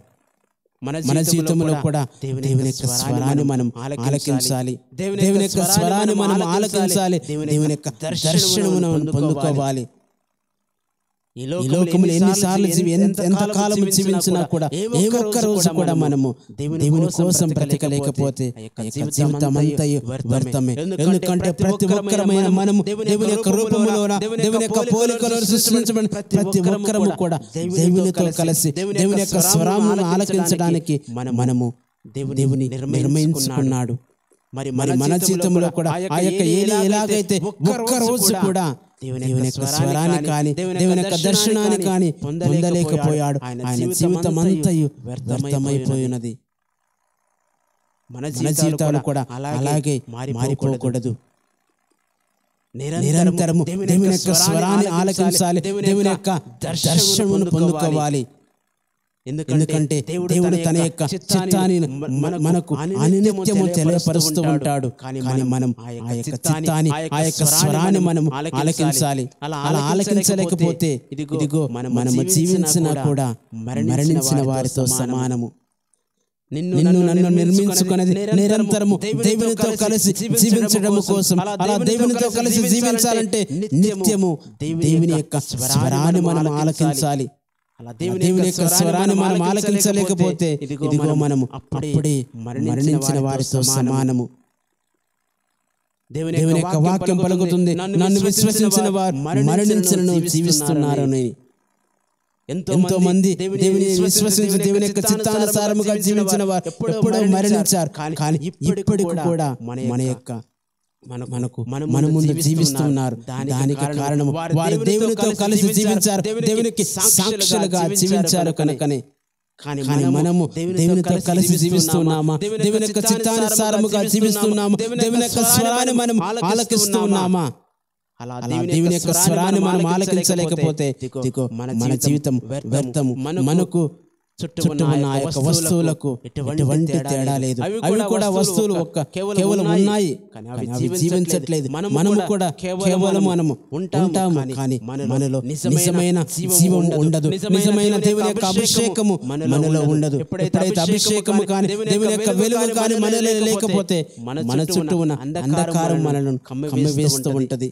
మన జీవితంలో కూడా దేవుని యొక్క స్వరాన్ని మనం ఆలకించాలి దేవుని యొక్క స్వరాన్ని మనం ఆలకించాలి దేవుని యొక్క దర్శనమును మనం పొందుకోవాలి ఈ లోకములు ఎన్నిసార్లు జీవి ఎంత ఎంత కాలం జీవించినా కూడా ఏ ఒక్క రోజు కూడా మనము దేవుని కోసం బ్రతకలేకపోతే ఆ యొక్క జీవితం అంతయు వ్యర్థమే ఎందుకంటే ప్రతి ఒక్కరమైన మనము దేవుని యొక్క రూపములోన దేవుని యొక్క పోలికలో సృష్టించబడిన ప్రతి ఒక్కరము కూడా దేవునితో కలిసి దేవుని యొక్క స్వరామును ఆలకించడానికి మనము దేవుని నిర్ణయించుకున్నాడు మరి మరి మన జీవితంలో కూడా ఆ యొక్క ఏలి ఎలాగైతే ఒక్క రోజు కూడా దేవుని యొక్క స్వరాన్ని కానీ దేవుని యొక్క దర్శనాన్ని కానీ పొందలేకపోయాడు ఆయన జీవితం అంతయు వ్యర్థమైపోయినది మన జీవితాలు కూడా అలాగే మారిపోకూడదు నిరంతరము దేవుని యొక్క స్వరాన్ని ఆలకించాలి దేవుని యొక్క దర్శనమును పొందుకోవాలి ఎందుకంటే దేవుడు తన యొక్క చిత్తాన్ని మన- మనకు అనునిత్యము తెలియపరుస్తూ ఉంటాడు కానీ మనం ఆ యొక్క చిత్తాన్ని ఆ యొక్క స్వరాన్ని మనం ఆలకించాలి అలా ఆలకించలేకపోతే ఇదిగో మనము జీవించినా కూడా మరణించిన వారితో సమానము నిన్ను నన్ను నిర్మించుకున్నది నిరంతరము దేవునితో కలిసి జీవించడం కోసం అలా దేవునితో కలిసి జీవించాలంటే నిత్యము దేవుని యొక్క స్వరాన్ని మనం ఆలకించాలి అలా దేవుని యొక్క స్వరాన్ని మనం ఆలకించలేకపోతే ఇదిగో మనము అప్పుడే మరణించిన వారితో సమానము దేవుని యొక్క వాక్యం పలుకుతుంది నన్ను విశ్వసించిన వారు మరణించను జీవిస్తున్నారని ఎంతో మంది దేవుని విశ్వసించి దేవుని యొక్క చిత్తానుసారముగా జీవించిన వారు ఎప్పుడో మరణించారు కానీ ఇప్పటికి కూడా మన యొక్క మనకు మన ముందు జీవిస్తున్నారు దానికి కారణం వారు దేవునితో కలిసి జీవించారు దేవునికి సాక్షులుగా జీవించారు కనుకనే కానీ మనము దేవునితో కలిసి జీవిస్తున్నామా దేవుని యొక్క చిత్తానుసారముగా జీవిస్తున్నామా దేవుని యొక్క స్వరాన్ని మనం ఆలకిస్తున్నామా అలా దేవుని యొక్క స్వరాన్ని మనం ఆలకించలేకపోతే ఇదిగో మన జీవితం వ్యర్థము మనకు చుట్టూ ఉన్న ఆ యొక్క వస్తువులకు ఎటువంటి తేడా లేదు అవి కూడా వస్తువులు ఒక్క కేవలం ఉన్నాయి కానీ అవి జీవించట్లేదు మనము కూడా కేవలం మనము ఉంటాము కానీ మనలో నిజమైన జీవం ఉండదు నిజమైన దేవుని యొక్క అభిషేకము మనలో ఉండదు ఎప్పుడైతే అభిషేకము కానీ దేవుని యొక్క వెలుగు కానీ మనలో లేకపోతే మన చుట్టూ ఉన్న అంధకారం మనలను కమ్మివేస్తూ ఉంటది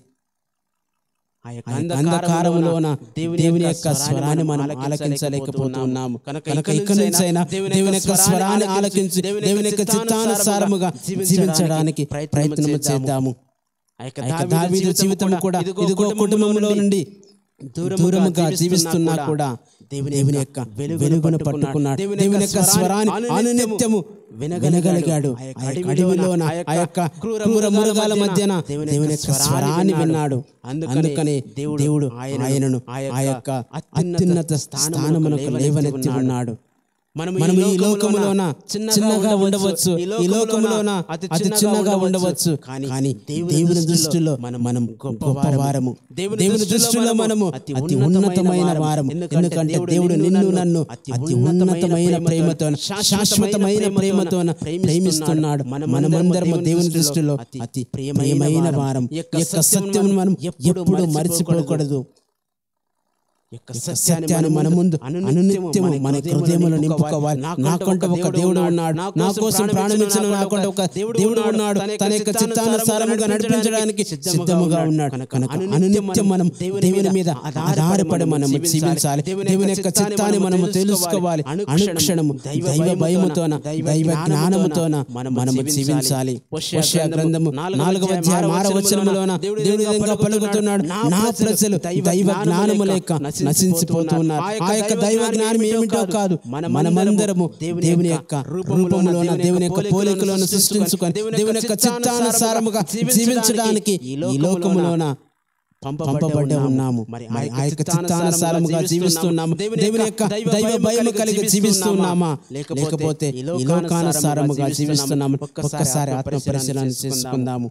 ఆ యొక్క అంధకారములోన దేవుని యొక్క స్వరాన్ని మనం ఆలకించలేకపోతున్నాము కనుక ఇక్కడి నుంచి అయినా దేవుని యొక్క స్వరాన్ని ఆలకించి దేవుని యొక్క చిత్తానుసారముగా జీవించడానికి ప్రయత్నం చేద్దాము ఆ యొక్క దావీదు జీవితం కూడా ఇదిగో కుటుంబంలో నుండి దూరముగా జీవిస్తున్నా కూడా దేవుని యొక్క వెలుగును పట్టుకున్నాడు దేవుని యొక్క స్వరాన్ని అనునిత్యము వినగలిగాడు ఆ యొక్క అడవిలోన ఆ యొక్క క్రూర మృగాల మధ్యన దేవుని యొక్క స్వరాన్ని విన్నాడు అందుకనే దేవుడు ఆయనను ఆ యొక్క అత్యున్నత స్థానమునకు లేవనెత్తి ఉన్నాడు మనం ఈ లోకములోన చిన్నగా ఉండవచ్చు ఈ లోకములోన అతి చిన్నగా ఉండవచ్చు కానీ దేవుని దృష్టిలో మనం గొప్పవారము దేవుని దృష్టిలో మనము అతి ఉన్నతమైన వారము ఎందుకంటే దేవుడు నిన్ను నన్ను అతి ఉన్నతమైన ప్రేమతో శాశ్వతమైన ప్రేమతో ప్రేమిస్తున్నాడు మనమందరము దేవుని దృష్టిలో అతి ప్రియమైన వారం యొక్క సత్యం మనం ఎప్పుడు మర్చిపోకూడదు యొక్క సత్యాన్ని మన ముందు అనునిత్యము మన హృదయములో నింపుకోవాలి నాకంటే ఒక దేవుడు ఉన్నాడు నా కోసం ప్రాణమించిన నాకంటే ఒక దేవుడు ఉన్నాడు తన యొక్క చిత్తానుసారముగా నడిపించడానికి సిద్ధముగా ఉన్నాడు కనుక అనునిత్యం మనం దేవుని మీద ఆధారపడి మనము జీవించాలి దేవుని యొక్క చిత్తాన్ని మనము తెలుసుకోవాలి అనుక్షణము దైవ భయముతోన దైవ జ్ఞానముతోన మనము జీవించాలి యెషయా గ్రంథము నాలుగవ అధ్యాయం ఆరవ వచనములోన దేవుడు ఈ విధంగా పలుకుతున్నాడు నా ప్రజలు దైవ జ్ఞానము లేక నశించిపోతున్నారు ఆ యొక్క దైవ జ్ఞానం ఏమిటో కాదు మనమందరము దేవుని యొక్క రూపంలోన దేవుని యొక్క పోలికలోన సృష్టించుకొని దేవుని యొక్క చిత్తానుసారముగా జీవించడానికి ఈ లోకములోన పంపబడి ఉన్నాము మరి ఆ యొక్క చిత్తానుసారముగా జీవిస్తున్నాము దేవుని యొక్క దైవ భయము కలిగి జీవిస్తున్నామా లేకపోతే ఈ లోకానుసారముగా జీవిస్తున్నాము ఒక్కసారి ఆత్మ పరిశీలన చేసుకుందాము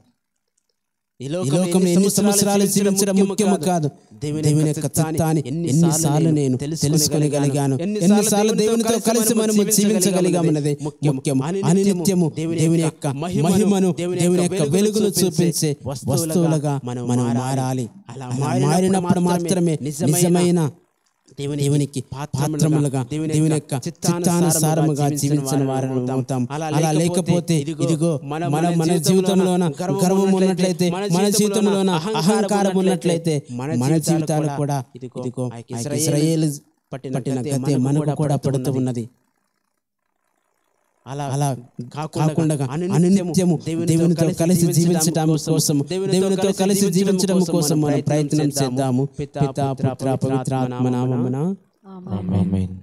ఈ లోకంలో ఎన్ని సంవత్సరాలు జీవించడం ముఖ్యము కాదు దేవుని యొక్క చిత్తాన్ని ఎన్నిసార్లు నేను తెలుసుకోగలిగాను ఎన్నిసార్లు దేవునితో కలిసి మనము జీవించగలిగామన్నది ముఖ్యం అనినిత్యము దేవుని యొక్క మహిమను దేవుని యొక్క వెలుగును చూపించే వస్తువులుగా మనం మారాలి అలా మారినప్పుడు మాత్రమే నిజమైన దేవునికి పాత్రములుగా దేవుని యొక్క చిత్తానుసారముగా జీవించిన వారిని అవుతాం అలా లేకపోతే ఇదిగో మన మన జీవితంలోన గర్వం ఉన్నట్లయితే మన జీవితంలోన అహంకారం ఉన్నట్లయితే మన జీవితాలు కూడా ఇదిగో ఇస్రాయేల్ పట్టిన గతే మనకు కూడా పడుతూ ఉన్నది అలా అలా కాకుండా అనునిత్యము దేవునితో కలిసి జీవించటం కోసం దేవునితో కలిసి జీవించడం కోసం మనం ప్రయత్నం చేద్దాము పిత పుత్ర పవిత్ర ఆత్మ నామమున ఆమేన్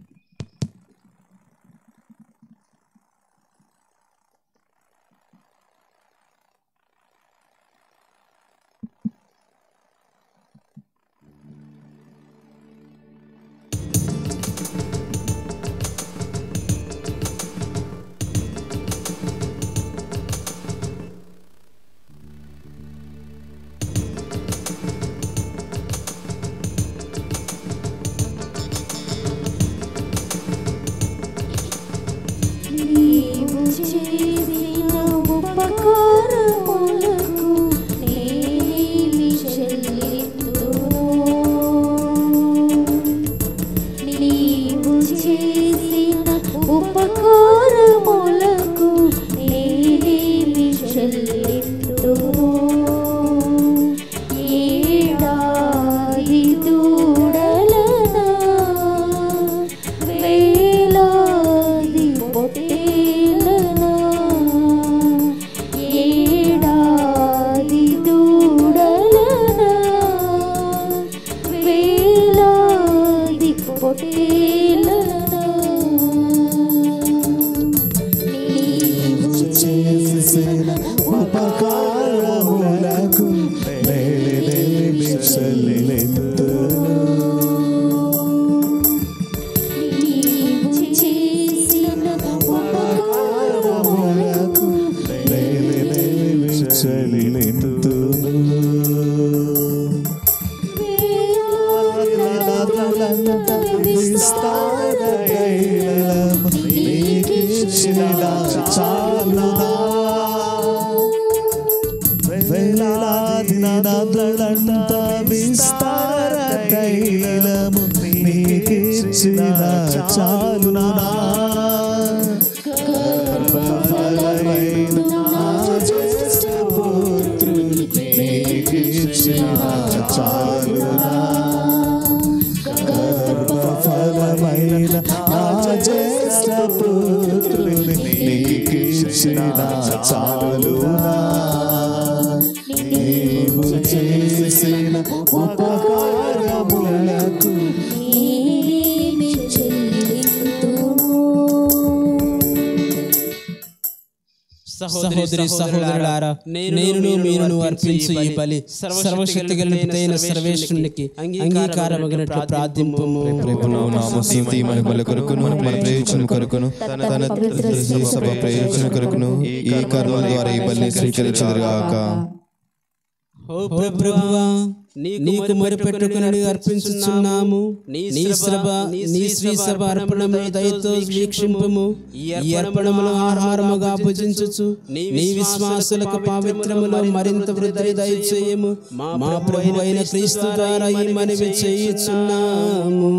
నీవు చేసిన ఉపకారములకు నేనేమి చెల్లింతును నీవు చేసిన ఉపకారములకు నేనేమి చెల్లింతును ఏడాది దూడలనా వేలాది పొట్టేలనా ఏడాది దూడలనా వేలాది పొట్టేలనా నీవు చేసిన ఉపకారములకు నేనేమి చెల్లింతును నీవు చేసిన ఉపకారములకు నేనేమి చెల్లింతును విస్తారకైలము నీకిచ్చిన చాలునా వేలాది నదులంత విస్తారకైలము నీకిచ్చిన చాలునా గర్భఫలమైన నా జ్యేష్ఠ పుత్రుని నీకిచ్చిన చాలునా గర్భఫలమైన నా జ్యేష్ఠ పుత్రుని నీకిచ్చిన చాలునా నీవు చేసిన ఉపకారములకు నేనేమి చెల్లింతును సహోదరి సహోదరులారా నేను మీరును అర్పించు ఈ బలి సర్వశక్తి కలిగిన సర్వేశ్వరునికి అంగీకారమగినట్లు ప్రార్థింపము ప్రభును నామస్తుతి మన బల కొరకును మన ప్రయోజనం కొరకును తన సభ ప్రయోజనం కొరకును ఈ కర్మ ద్వారా ఈ బలిని స్వీకరించదురుగాక ఓ ప్రభువా నీకు మొరపెట్టుకుని అర్పించుచున్నాము నీ సభ నీ శ్రీ సభ అర్పణమును దయతో వీక్షింపము ఈ అర్పణములు ఆహారముగా భుజించుచు నీ విశ్వాసులకు పవిత్రములో మరింత వృద్ధి దయచేయము మా ప్రభు అయిన క్రీస్తు ద్వారా ఈ మనవి చేయుచున్నాము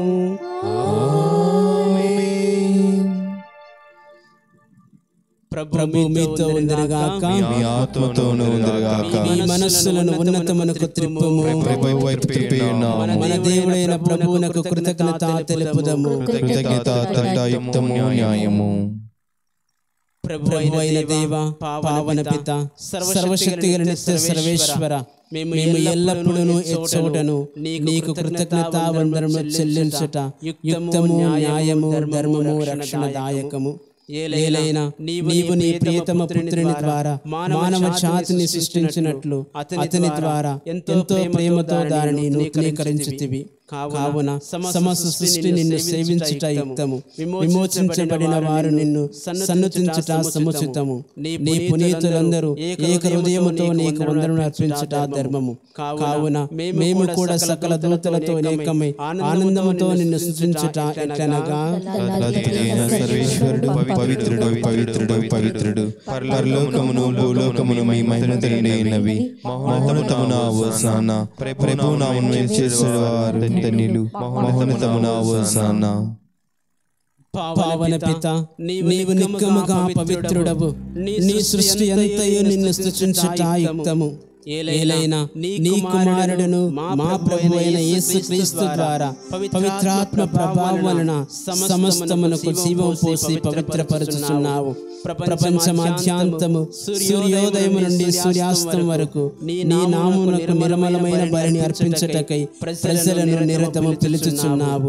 ప్రభు మీతో ఉందిగాక మీ ఆత్మతోనూ ఉందిరుగాక మీ మనస్సులను ఉన్నతమునకు త్రిప్పుము ప్రభు వైపు త్రిప్పి ఉన్నాము మన దేవుడైన ప్రభువునకు కృతజ్ఞత తెలుపుదము కృతజ్ఞత యుక్తము న్యాయము ప్రభు అయిన దేవ పావన పిత సర్వశక్తి గల నిత్య సర్వేశ్వర మేము ఎల్లప్పుడూ ఎచ్చోటను నీకు కృతజ్ఞత వందనము చెల్లించుట యుక్తము న్యాయము ధర్మము రక్షణదాయకము ఏలైనా నీవు నీ ప్రియతమ పుత్రుని ద్వారా మానవ జాతిని సృష్టించినట్లు అతని ద్వారా ఎంతో ప్రేమతో దానిని నూతనీకరించుతివి కావున సమస్త సృష్టి నిన్ను సేవించుట యుక్తము విమోచించబడిన వారు నిన్ను సన్నుతించుట సముచితము నీ పునీతులందరూ ఏక హృదయముతో నీకు వందనను అర్పించుట ధర్మము కావున మేము కూడా సకల దూతలతో ఏకమై ఆనందముతో నిన్ను సృష్టించుట ఎట్లనగా అద్భుతమైన సర్వేశ్వరుడు పవిత్రుడు పవిత్రుడు పవిత్రుడు పరలోకమును భూలోకమును మీ మహిమ తెలియనవి మహోన్నతమున అవసాన ప్రభు నామను చేసేవారు ధన్యులు మహోన్నతమున ఓసానా పావన పిత నీవు నిక్కముగా పవిత్రుడవు నీ సృష్టి అంతయు నిన్ను సృష్టించుట యుక్తము ఏలైనా నీ కుమారుడును మా ప్రభు అయిన యేసు క్రీస్తు ద్వారా పవిత్రాత్మ ప్రభావం వలన సమస్తమునకు జీవం పోసి పవిత్రపరచుచున్నావు ప్రపంచమాధ్యాంతము సూర్యోదయం నుండి సూర్యాస్తం వరకు నీ నామునకు నిర్మలమైన బలిని అర్పించటకై ప్రజలను నిరతము పిలుచుచున్నావు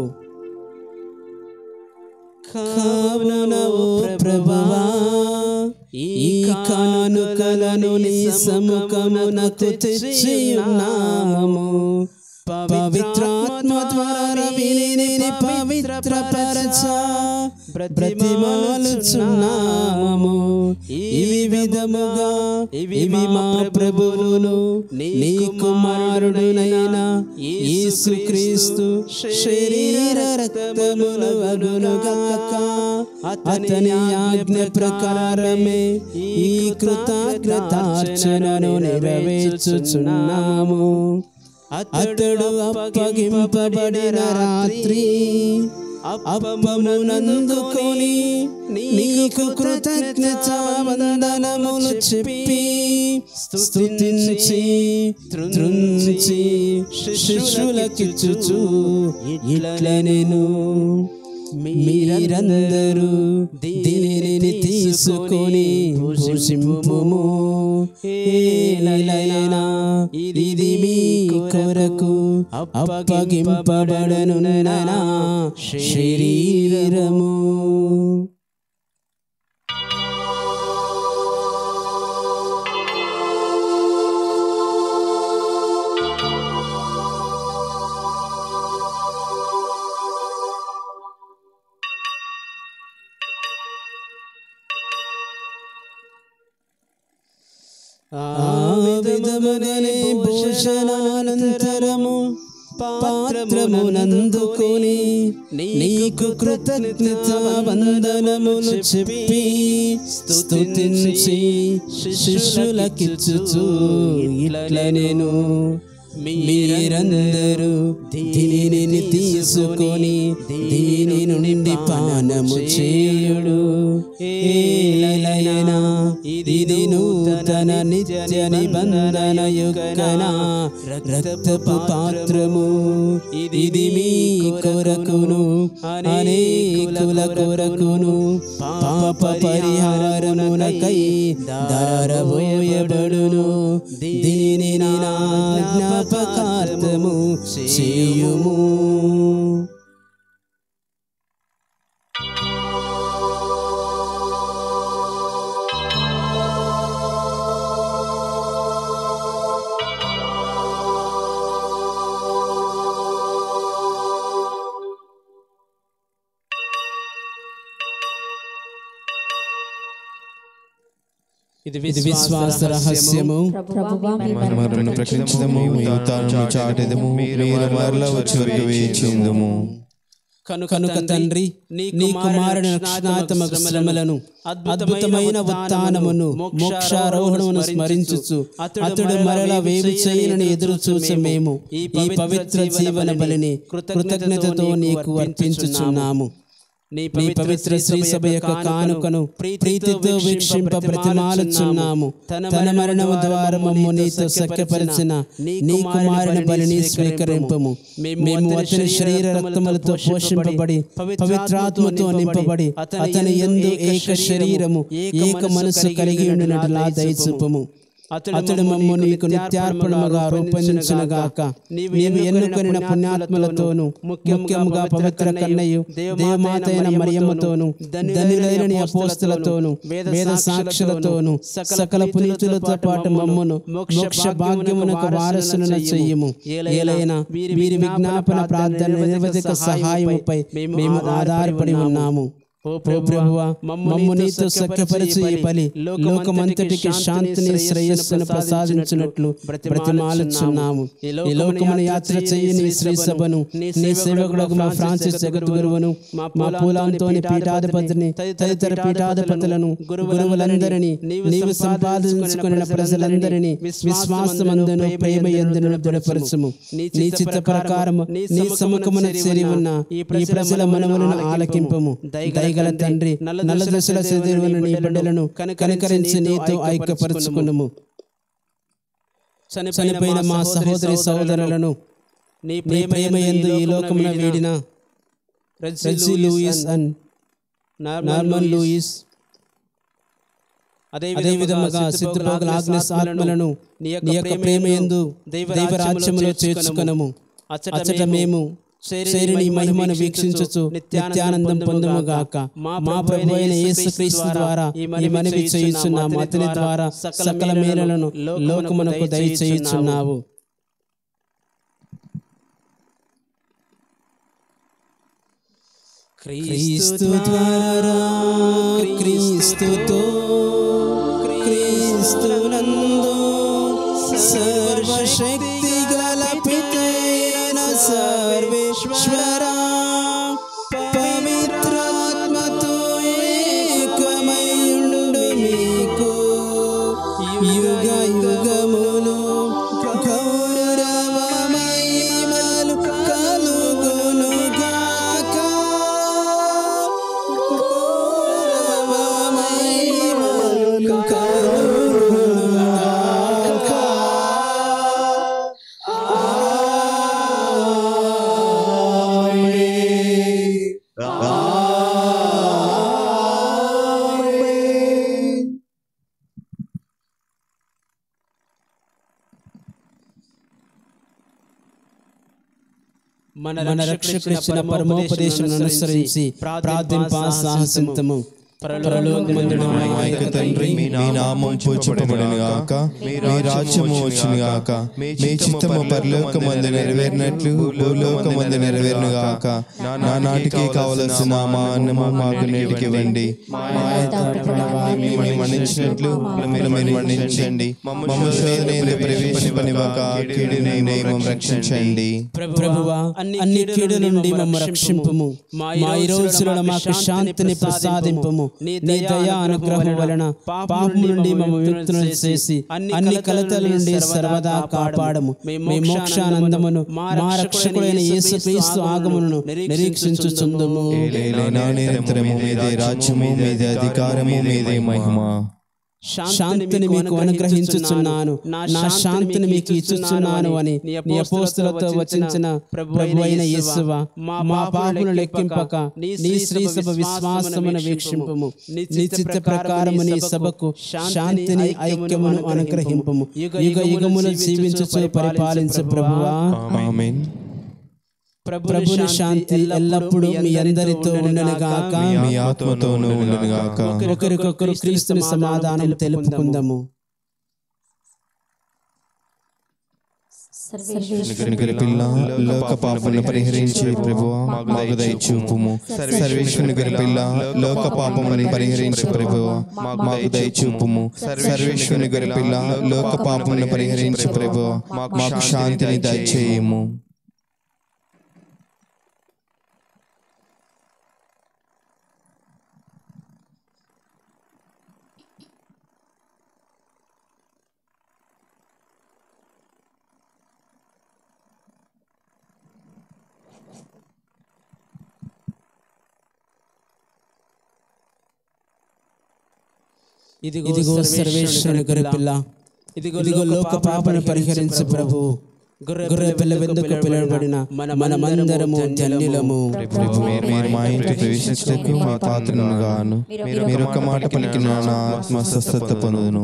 కావున ఓ ప్రభువా ఈ కానుకలను నీ సముఖమునకు తెచ్చియున్నాము పవిత్రాత్మ ద్వారా విని పవిత్ర పరచ బ్రతిమాలుచున్నాము ఈ విధముగా ఇవి మా ప్రభువును నీ కుమారుడునైనా యేసుక్రీస్తు శరీర రక్తములు అగునుగాక అతని ఆజ్ఞ ప్రకారమే ఈ కృతజ్ఞతార్చనను నెరవేర్చుచున్నాము అతడు అప్పగింపబడిన రాత్రి అప్పమునందుకొని నీకు కృతజ్ఞత వందనములు చెప్పి స్తుతించి త్రుంచి శిష్యులకిచ్చుచు ఇట్ల నేను మీరందరూ దీనిని తీసుకొని భుజింపుము ఏలైనా ఇది మీ కొరకు అప్పగింపబడను నా శరీరము ఆ విధముగనే భూషణానంతరము పాత్రమునందుకొని నీకు కృతజ్ఞత వందనములు చెప్పి స్తుతించి శిష్యులకిచ్చుచు ఇట్ల నేను మీరందరూ దీనిని తీసుకొని దీని నుండి పానము చేయుడు ఏలైనా ఇది నూతన నిత్య నిబంధన యుగన రక్తపు పాత్రము ఇది మీ కొరకును అనేకుల కొరకును పాప పరిహారమునకై దారబోయబడును దీనిని నా జ్ఞాపకార్థము చేయుము ఇది విశ్వాస రహస్యము ప్రభువా మీ మరణను ప్రకటించదము మీ ఉత్థానము చాటెదము మీరు మరల వచ్చి వరకు వేచిందుము కనుక తండ్రి నీ కుమారుని రక్షణాత్మక శ్రమలను అద్భుతమైన ఉత్థానమును మోక్షారోహణమును స్మరించుచు అతడు మరల వేవి చేయనని ఎదురు చూసి మేము ఈ పవిత్ర జీవన బలిని కృతజ్ఞతతో నీకు అర్పించుచున్నాము నీ పవిత్ర శ్రీ సభ యొక్క కానుకను ప్రీతితో వీక్షింప ప్రతిమాలుచున్నాము తన మరణము ద్వారా మమ్ము నీతో సఖ్యపరిచిన నీ కుమారుని బలిని స్వీకరింపము మేము అతని శరీర రక్తములతో పోషింపబడి పవిత్రాత్మతో నింపబడి అతని ఎందు ఏక శరీరము ఏక మనస్సు కలిగి ఉండినట్లా దయచూపము అతడు మమ్ము నీకు నిత్యార్పణముగా రూపొందించునుగాక నీవు ఎన్నుకొనిన పుణ్యాత్మలతోను ముఖ్యముగా పవిత్ర కన్నయ్యు దేవమాత అయిన మరియమ్మతోను ధనులైన నీ అపోస్తులతోను వేద సాక్షులతోను సకల పునీతులతో పాటు మమ్మును మోక్ష భాగ్యమునకు వారసులను చెయ్యము ఏలైనా వీరి విజ్ఞాపన ప్రార్థన నిరవధిక సహాయముపై మేము ఆధారపడి ఉన్నాము ఓ ప్రభువా మమ్ము నీతో సఖ్యపరచు ఈ పలి లోకమంతటికి శాంతిని శ్రేయస్సును ప్రసాదించినట్లు బ్రతిమాలుచున్నాము ఈ లోకమును యాత్ర చెయ్యి నీ శ్రీ సభను నీ సేవకులకు మా ఫ్రాన్సిస్ జగద్గురువును మా పూలాంతోని పీఠాధిపతిని తదితర పీఠాధిపతులను గురువులందరినీ నీవు సంపాదించుకున్న ప్రజలందరినీ విశ్వాసమందును ప్రేమ ఎందును దృఢపరచుము నీ చిత్త ప్రకారము నీ సముఖమున చేరి ఉన్న ఈ ప్రజల మనములను ఆలకింపము దయగల తండ్రి నల్ల దశల చదివిన నీ బిడ్డలను కనికరించి నీతో ఐక్యపరచుకునుము చనిపోయిన మా సహోదరి సహోదరులను నీ ప్రేమ ఎందు ఈ లోకమున వీడిన రెడ్సీ లూయిస్ అండ్ నార్మన్ లూయిస్ అదే విధముగా సిద్ధపోగల ఆగ్నేస్ ఆత్మలను నీ యొక్క ప్రేమ ఎందు దైవరాజ్యములో చేర్చుకొనము అచ్చట మేము చేరి నీ మహిమను వీక్షించచ్చు నిత్యానందం పొందుము గాక మా ప్రభు అయిన యేసుక్రీస్తు ద్వారా ఈ మనవి చేయుచున్నాము అతని ద్వారా సకల మేలులను లోకమునకు దయచేయుచున్నావు క్రీస్తు ద్వారా క్రీస్తుతో క్రీస్తునందు సర్వశక్తి గల పితైన సర్వేశ్వర పవిత్రాత్మతో ఏకమైండు మీకు యుగ యుగములు గౌరవ మహిమలు కలుగును గాక గౌరవ మహిమలు కలుగును గాక మన మన రక్షకుడిచ్చిన పరమోపదేశం అనుసరించి ప్రార్థింప సాహసింతము పరలోకమందున మా మా యొక్క యొక్క తండ్రి మీ నామం పూజింపబడును గాక మీ రాజ్యము వచ్చును గాక మీ చిత్తము పరలోకమందు నెరవేరినట్లు భూలోకమందు నెరవేరును గాక నా నాటికి కావలసిన మా అన్నము మాకు నేటికి ఇవ్వండి మా మేము మన్నించినట్లు మీరు మీరు మన్నించండి మమ్మ శోధన ప్రవేశపనివాక కీడు నేమం రక్షించండి ప్రభువా అన్ని కీడు నుండి మమ్మ రక్షింపుము మా ఈ రోజులలో మాకు శాంతిని ప్రసాదింపుము నీ దయా అనుగ్రహం వలన పాపము నుండి మమ్మ విముక్తులను చేసి అన్ని కలతల నుండి సర్వదా కాపాడము మీ మోక్షానందమును మా రక్షకుడైన యేసుక్రీస్తు ఆగమును నిరీక్షించుచుందుము ఏలైనా నిరంతరము మీదే రాజ్యము మీదే అధికారము మీదే మహిమ శాంతిని మీకు అనుగ్రహించుచున్నాను నా శాంతిని మీకు ఇచ్చుచున్నాను అని నీ అపోస్తులతో వచించిన ప్రభు అయిన యేసువ మా పాపను లెక్కింపక నీ శ్రీ సభ విశ్వాసమును వీక్షింపము నీ చిత్త ప్రకారము నీ సభకు శాంతిని ఐక్యమును అనుగ్రహింపము యుగ యుగములు జీవించుచు పరిపాలించు ప్రభువా ఆమేన్ ప్రభుని శాంతి ఎల్లప్పుడూ మీ అందరితో ఉండను గాక మీ ఆత్మతోనూ ఉండును గాక ఒకరికొకరు క్రీస్తుని సమాధానం తెలుపుకుందాము కనుకరి పిల్ల లోక పాపమును పరిహరించి ప్రభువా మాకు దయ చూపుము సర్వేశ్వరుని గరి పిల్ల లోక పాపమును పరిహరించి ప్రభువా మాకు దయ చూపుము సర్వేశ్వరుని గరి పిల్ల లోక పాపమును పరిహరించి ప్రభువా మాకు శాంతిని దయచేయము ఇదిగో సర్వేశ్వరుని గొర్రెపిల్ల ఇదిగో లోక పాపను పరిహరించు ప్రభు గొర్రె పిల్ల వెందుకు పిలువబడిన మనమందరము ధన్యులము ప్రభు మీరు మా ఇంటి ప్రవేశించటకు మా పాత్రను గాను మీరు ఒక మాట పలికిన నా ఆత్మ స్వస్థత పొందును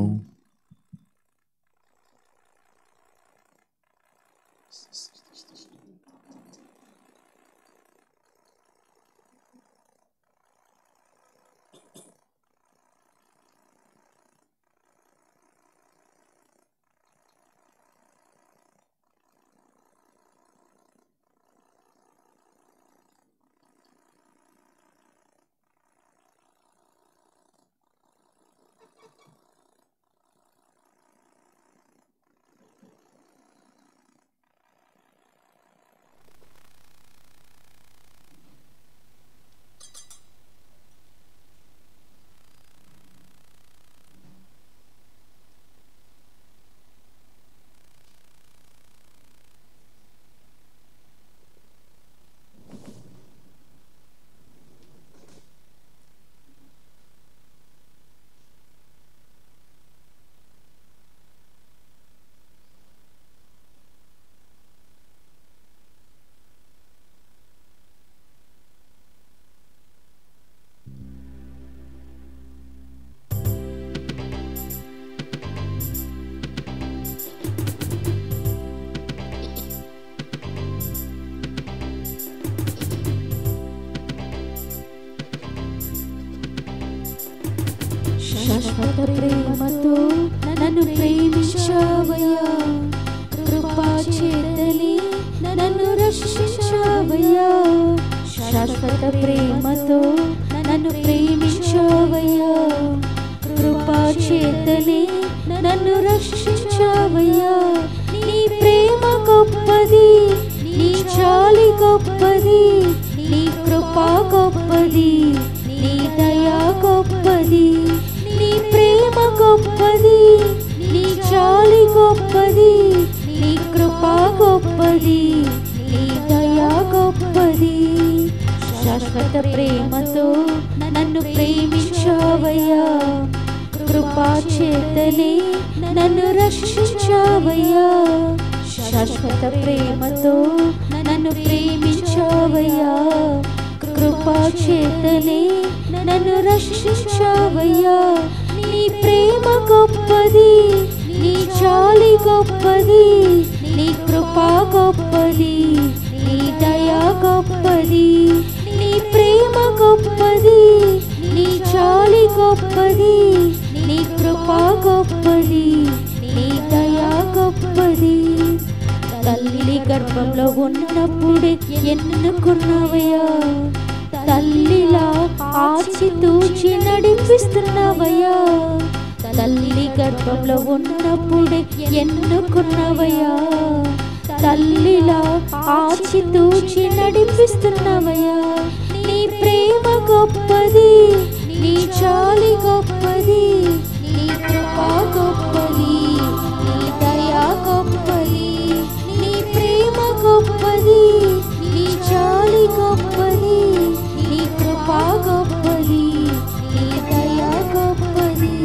శాశ్వత ప్రేమతో నన్ను ప్రేమించావయ్యా కృపా చేతని నన్ను రక్షించావయ్యా శాశ్వత ప్రేమతో నన్ను ప్రేమించావయ్యా కృపా చేతని నన్ను రక్షించావయ్యా నీ ప్రేమ గొప్పది నీ చాలి గొప్పది నీ కృప గొప్పది నీ దయా గొప్పది నీ ప్రేమ గొప్పది నీ చాలి గొప్పది నీ కృప గొప్పది నీ దయా గొప్పది శాశ్వత ప్రేమతో నన్ను ప్రేమించావయ్యా కృపా చేతనే నన్ను రక్షించావయ్యా శాశ్వత ప్రేమతో నన్ను ప్రేమించావయ్యా కృపా చేతనే నన్ను రక్షించావయ్యా నీ ప్రేమ గొప్పది నీ చాలి గొప్పది నీ కృపా గొప్పది నీ దయా గొప్పది నీ ప్రేమ గొప్పది నీ చాలి గొప్పది నీ కృపా గొప్పది నీ దయా గొప్పది తల్లి గర్భంలో ఉన్నప్పుడే ఎన్నుకున్నావయ్యా తల్లిలా ఆచి తూచి నడిపిస్తున్నావయ్యా తల్లి గర్భంలో ఉన్నప్పుడే ఎన్నుకున్నావయ్యా తల్లిలా ఆచి తూచి నడిపిస్తున్నావయ్యా నీ ప్రేమ గొప్పది నీ చాలి గొప్పది నీ కృప గొప్పది నీ దయా గొప్పది నీ ప్రేమ గొప్పది నీ చాలి గొప్పది నీ కృప గొప్పది నీ దయా గొప్పది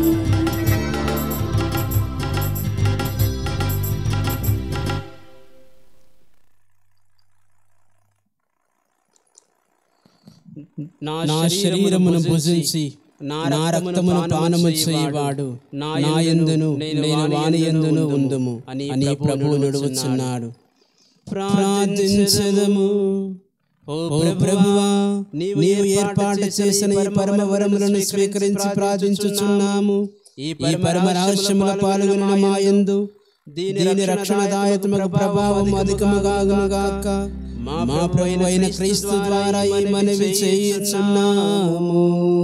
నా శరీరమును భుజించి నా రక్తమును పానము చేయవాడు నా యందును నేను వాని యందును ఉందుము అని ప్రభువు నుడువుచున్నాడు ప్రార్థించదము ఓ ప్రభువా నీవు ఏర్పాటు చేసిన ఈ పరమ వరములను స్వీకరించి ప్రార్థించుచున్నాము ఈ పరమ రహస్యముల పాల్గొన్న మా యందు దీని రక్షణదాయకముగా ప్రభావం అధికముగాక మా ప్రభు అయిన క్రీస్తు ద్వారా ఈ మనవి చేయుచున్నాము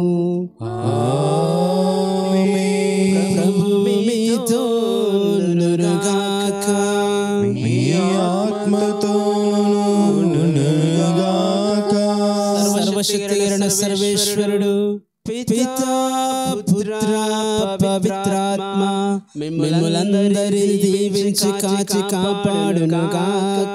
ప్రభు మీతో నురుగాక మీ ఆత్మతోను సర్వశక్తిగరణ సర్వేశ్వరుడు పితా పుత్ర పవిత్రాత్మ మిమ్మలందరినీ దీవించి కాచి కాపాడును గాక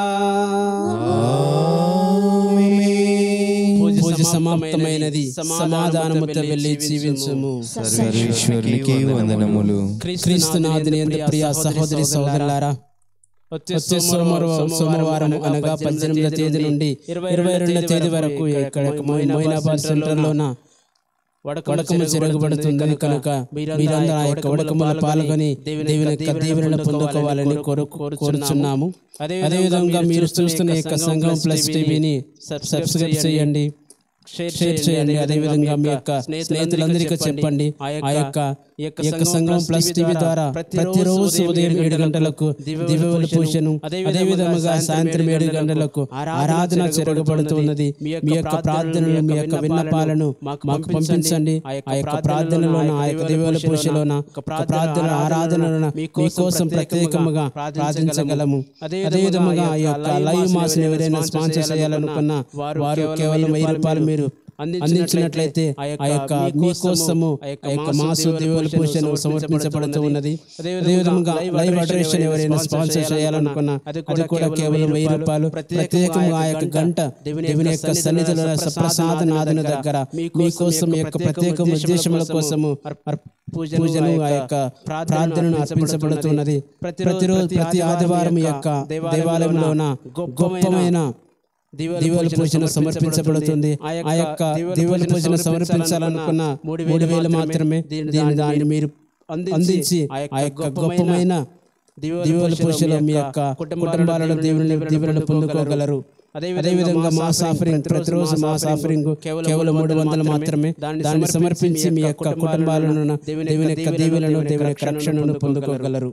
పూజ సమాప్తమైనది సమాధానముతో వెళ్ళి జీవించము సర్వేశ్వరునికి వందనములు క్రీస్తునాథుని ఎందు ప్రియ సహోదరి సహోదరులారా వచ్చే సోమవారం సోమవారం అనగా పద్దెనిమిదవ తేదీ నుండి ఇరవై రెండవ తేదీ వరకు ఇక్కడ మొయినాబాద్ సెంటర్లోన వడకము జరగబడుతుంది కనుక మీరందరూ ఆ యొక్క వడకములో పాల్గొని దేవుని యొక్క దీవెనను పొందుకోవాలని కోరు కోరుచున్నాము అదేవిధంగా మీరు చూస్తున్న యొక్క సంఘం ప్లస్ టీవీని సబ్స్క్రైబ్ చేయండి షేర్ చేయండి అదేవిధంగా మీ యొక్క స్నేహితులందరికీ చెప్పండి ఆ యొక్క ఈ యొక్క సంఘం ప్లస్ టీవీ ద్వారా ప్రతిరోజు ఉదయం ఏడు గంటలకు దివ్యవల పూజను అదేవిధంగా సాయంత్రం ఏడు గంటలకు ఆరాధన జరగబడుతున్నది మీ యొక్క ప్రార్థనలు మీ యొక్క విన్నపాలను మాకు పంపించండి ఆ యొక్క ప్రార్థనలోన ఆ యొక్క దివ్యవల పూజలోన ప్రార్థన ఆరాధనలోన మీకోసం ప్రత్యేకముగా ప్రార్థించగలము అదేవిధముగా ఆ యొక్క లైవ్ మాస్ ఎవరైనా స్పాన్సర్ చేయాలనుకున్న వారు కేవలం వెయ్యి రూపాయలు మీరు అందించినట్లయితే ఆ యొక్క మీకోసము ఆ యొక్క మాసు దివ్యుల పూజను సమర్పించబడుతూ ఉన్నది అదేవిధంగా లైవ్ అడ్రేషన్ ఎవరైనా స్పాన్సర్ చేయాలనుకున్న అది కూడా కేవలం వెయ్యి రూపాయలు ప్రత్యేకంగా ఆ యొక్క గంట దేవుని యొక్క సన్నిధిలో సప్రసాద నాదుని దగ్గర మీకోసం ఈ యొక్క ప్రత్యేక ఉద్దేశముల కోసము పూజను ఆ యొక్క ప్రార్థనను అర్పించబడుతున్నది ప్రతిరోజు ప్రతి ఆదివారం ఈ యొక్క దేవాలయంలోన గొప్పమైన దివ్యాల పూజను సమర్పించబడుతుంది ఆ యొక్క దివ్యాల పూజను సమర్పించాలనుకున్న మూడు వేలు మాత్రమే దీని దాన్ని మీరు అందించి ఆ యొక్క గొప్పమైన దివ్యాల పూజలో మీ యొక్క కుటుంబాలలో దేవుని దీవెనలు పొందుకోగలరు అదేవిధంగా మాస్ ఆఫరింగ్ ప్రతిరోజు మాస్ ఆఫరింగ్ కేవలం మూడు వందలు మాత్రమే దాన్ని సమర్పించి మీ యొక్క కుటుంబాలను దేవుని యొక్క దీవెలను దేవుని యొక్క రక్షణను పొందుకోగలరు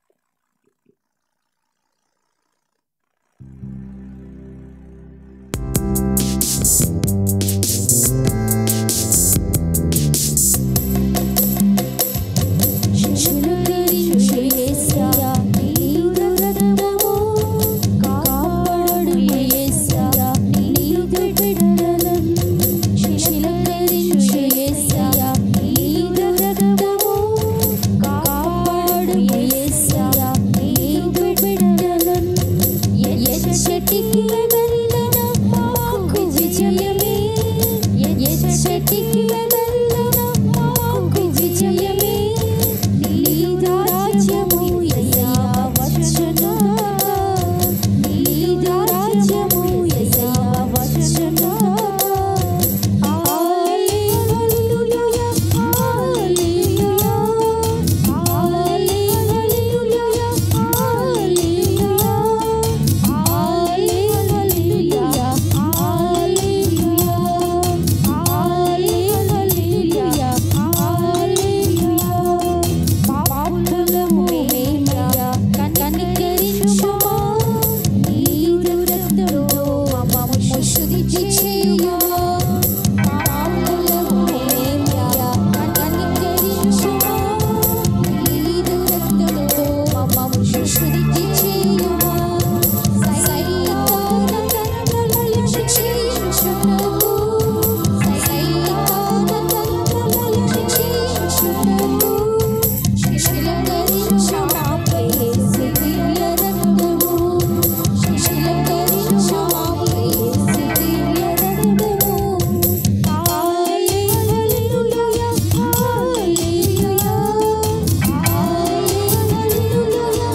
చెట్టుకి వెళ్ళిన మాకు విజయమే చెట్టుకి వెళ్ళిన మాకు విజయమే నీ రాజ్యము యెహోవా వచన నీ రాజ్యము యెహోవా వచన హల్లెలూయా హల్లెలూయా హల్లెలూయా హల్లెలూయా హల్లెలూయా హల్లెలూయా హల్లెలూయా పాపులము మేమయ్యా కనికరించుమా నీ రక్తంతో మమ్ము శుద్ధి చేయుమా పాపులము మేమయ్యా కనికరించుమా నీ రక్తంతో మమ్ము శుద్ధి చేయుమా సైతాన తంత్రములను శిక్షించుటకు సైతాన తంత్రములను శిక్షించుటకు శిక్షించమాపై దివ్య రక్తము శిక్షించమాపై దివ్య రక్తము హల్లెలూయా హల్లెలూయా హల్లెలూయా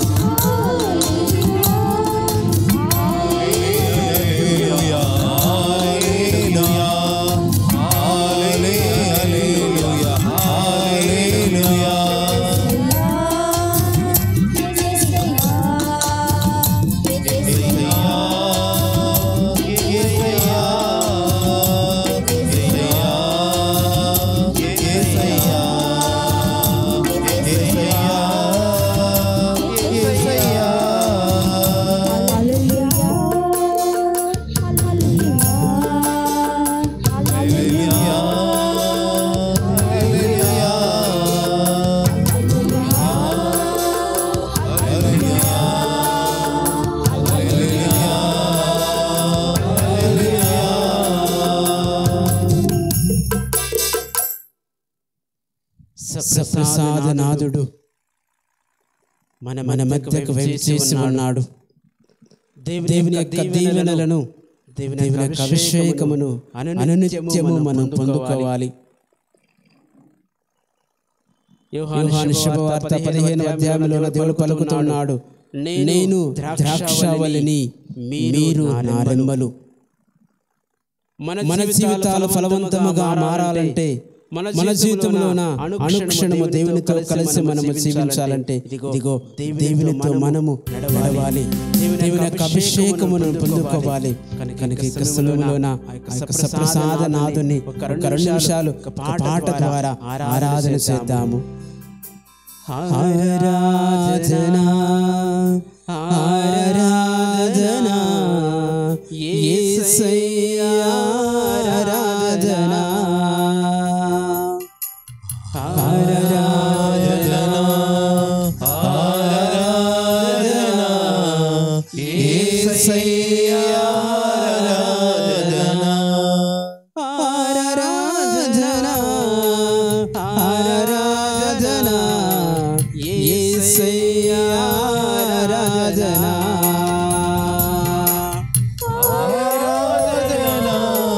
సప్రసాదనాథుడు మన మన మధ్యకు చేసి ఉన్నాడు దేవుని యొక్క దీవెనలను దేవుని యొక్క అభిషేకమును అనునిత్యము మనం పొందుకోవాలి యోహాను శుభవార్త పదిహేను అధ్యాయంలో దేవుడు పలుకుతున్నాడు నేను ద్రాక్షావళిని మీరు నా రెమ్మలు మన జీవితాలు ఫలవంతముగా మారాలంటే మన జీవితంలోన అనుక్షణము దేవునితో కలిసి మనము జీవించాలంటే ఇదిగో దేవునితో మనము నడవాలి దేవుని యొక్క అభిషేకమును పొందుకోవాలి కనుక ఈ సమయంలోన ఆ యొక్క సప్రసాద నాదుని ఒక రెండు నిమిషాలు ఒక పాట ద్వారా ఆరాధన చేద్దాము ఆరాధనా ఆరాధనా యేసయ్యా ఆరాధనా ఆరాధనా ఆరాధనా యేసయ్యా ఆరాధనా ఆరాధనా ఆరాధనా యేసయ్యా ఆరాధనా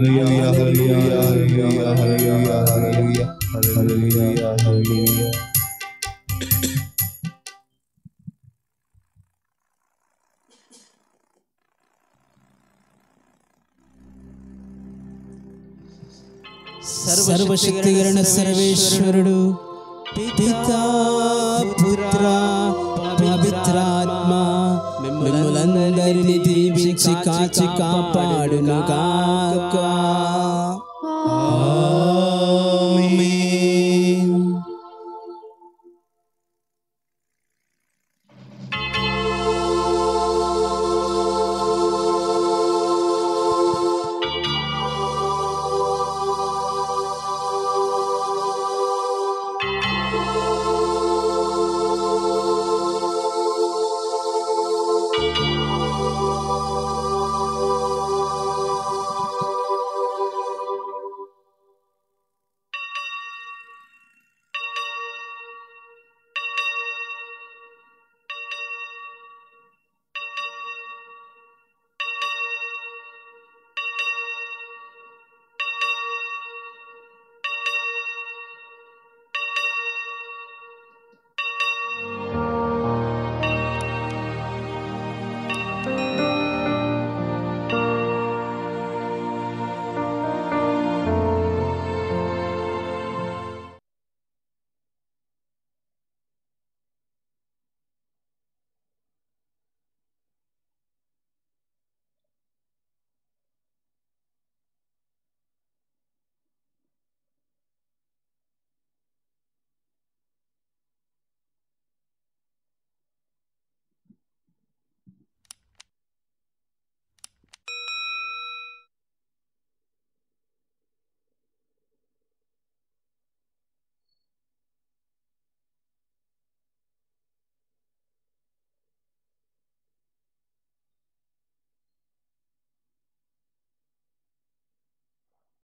హల్లెలూయా హల్లెలూయా హల్లెలూయా హల్లెలూయా హల్లెలూయా హల్లెలూయా హల్లెలూయా సర్వశక్తిగరణ సర్వేశ్వరుడు పితా పుత్ర పవిత్రాత్మ మిమ్మల్ందరినీ దీవించి కాచి కాపాడును గాక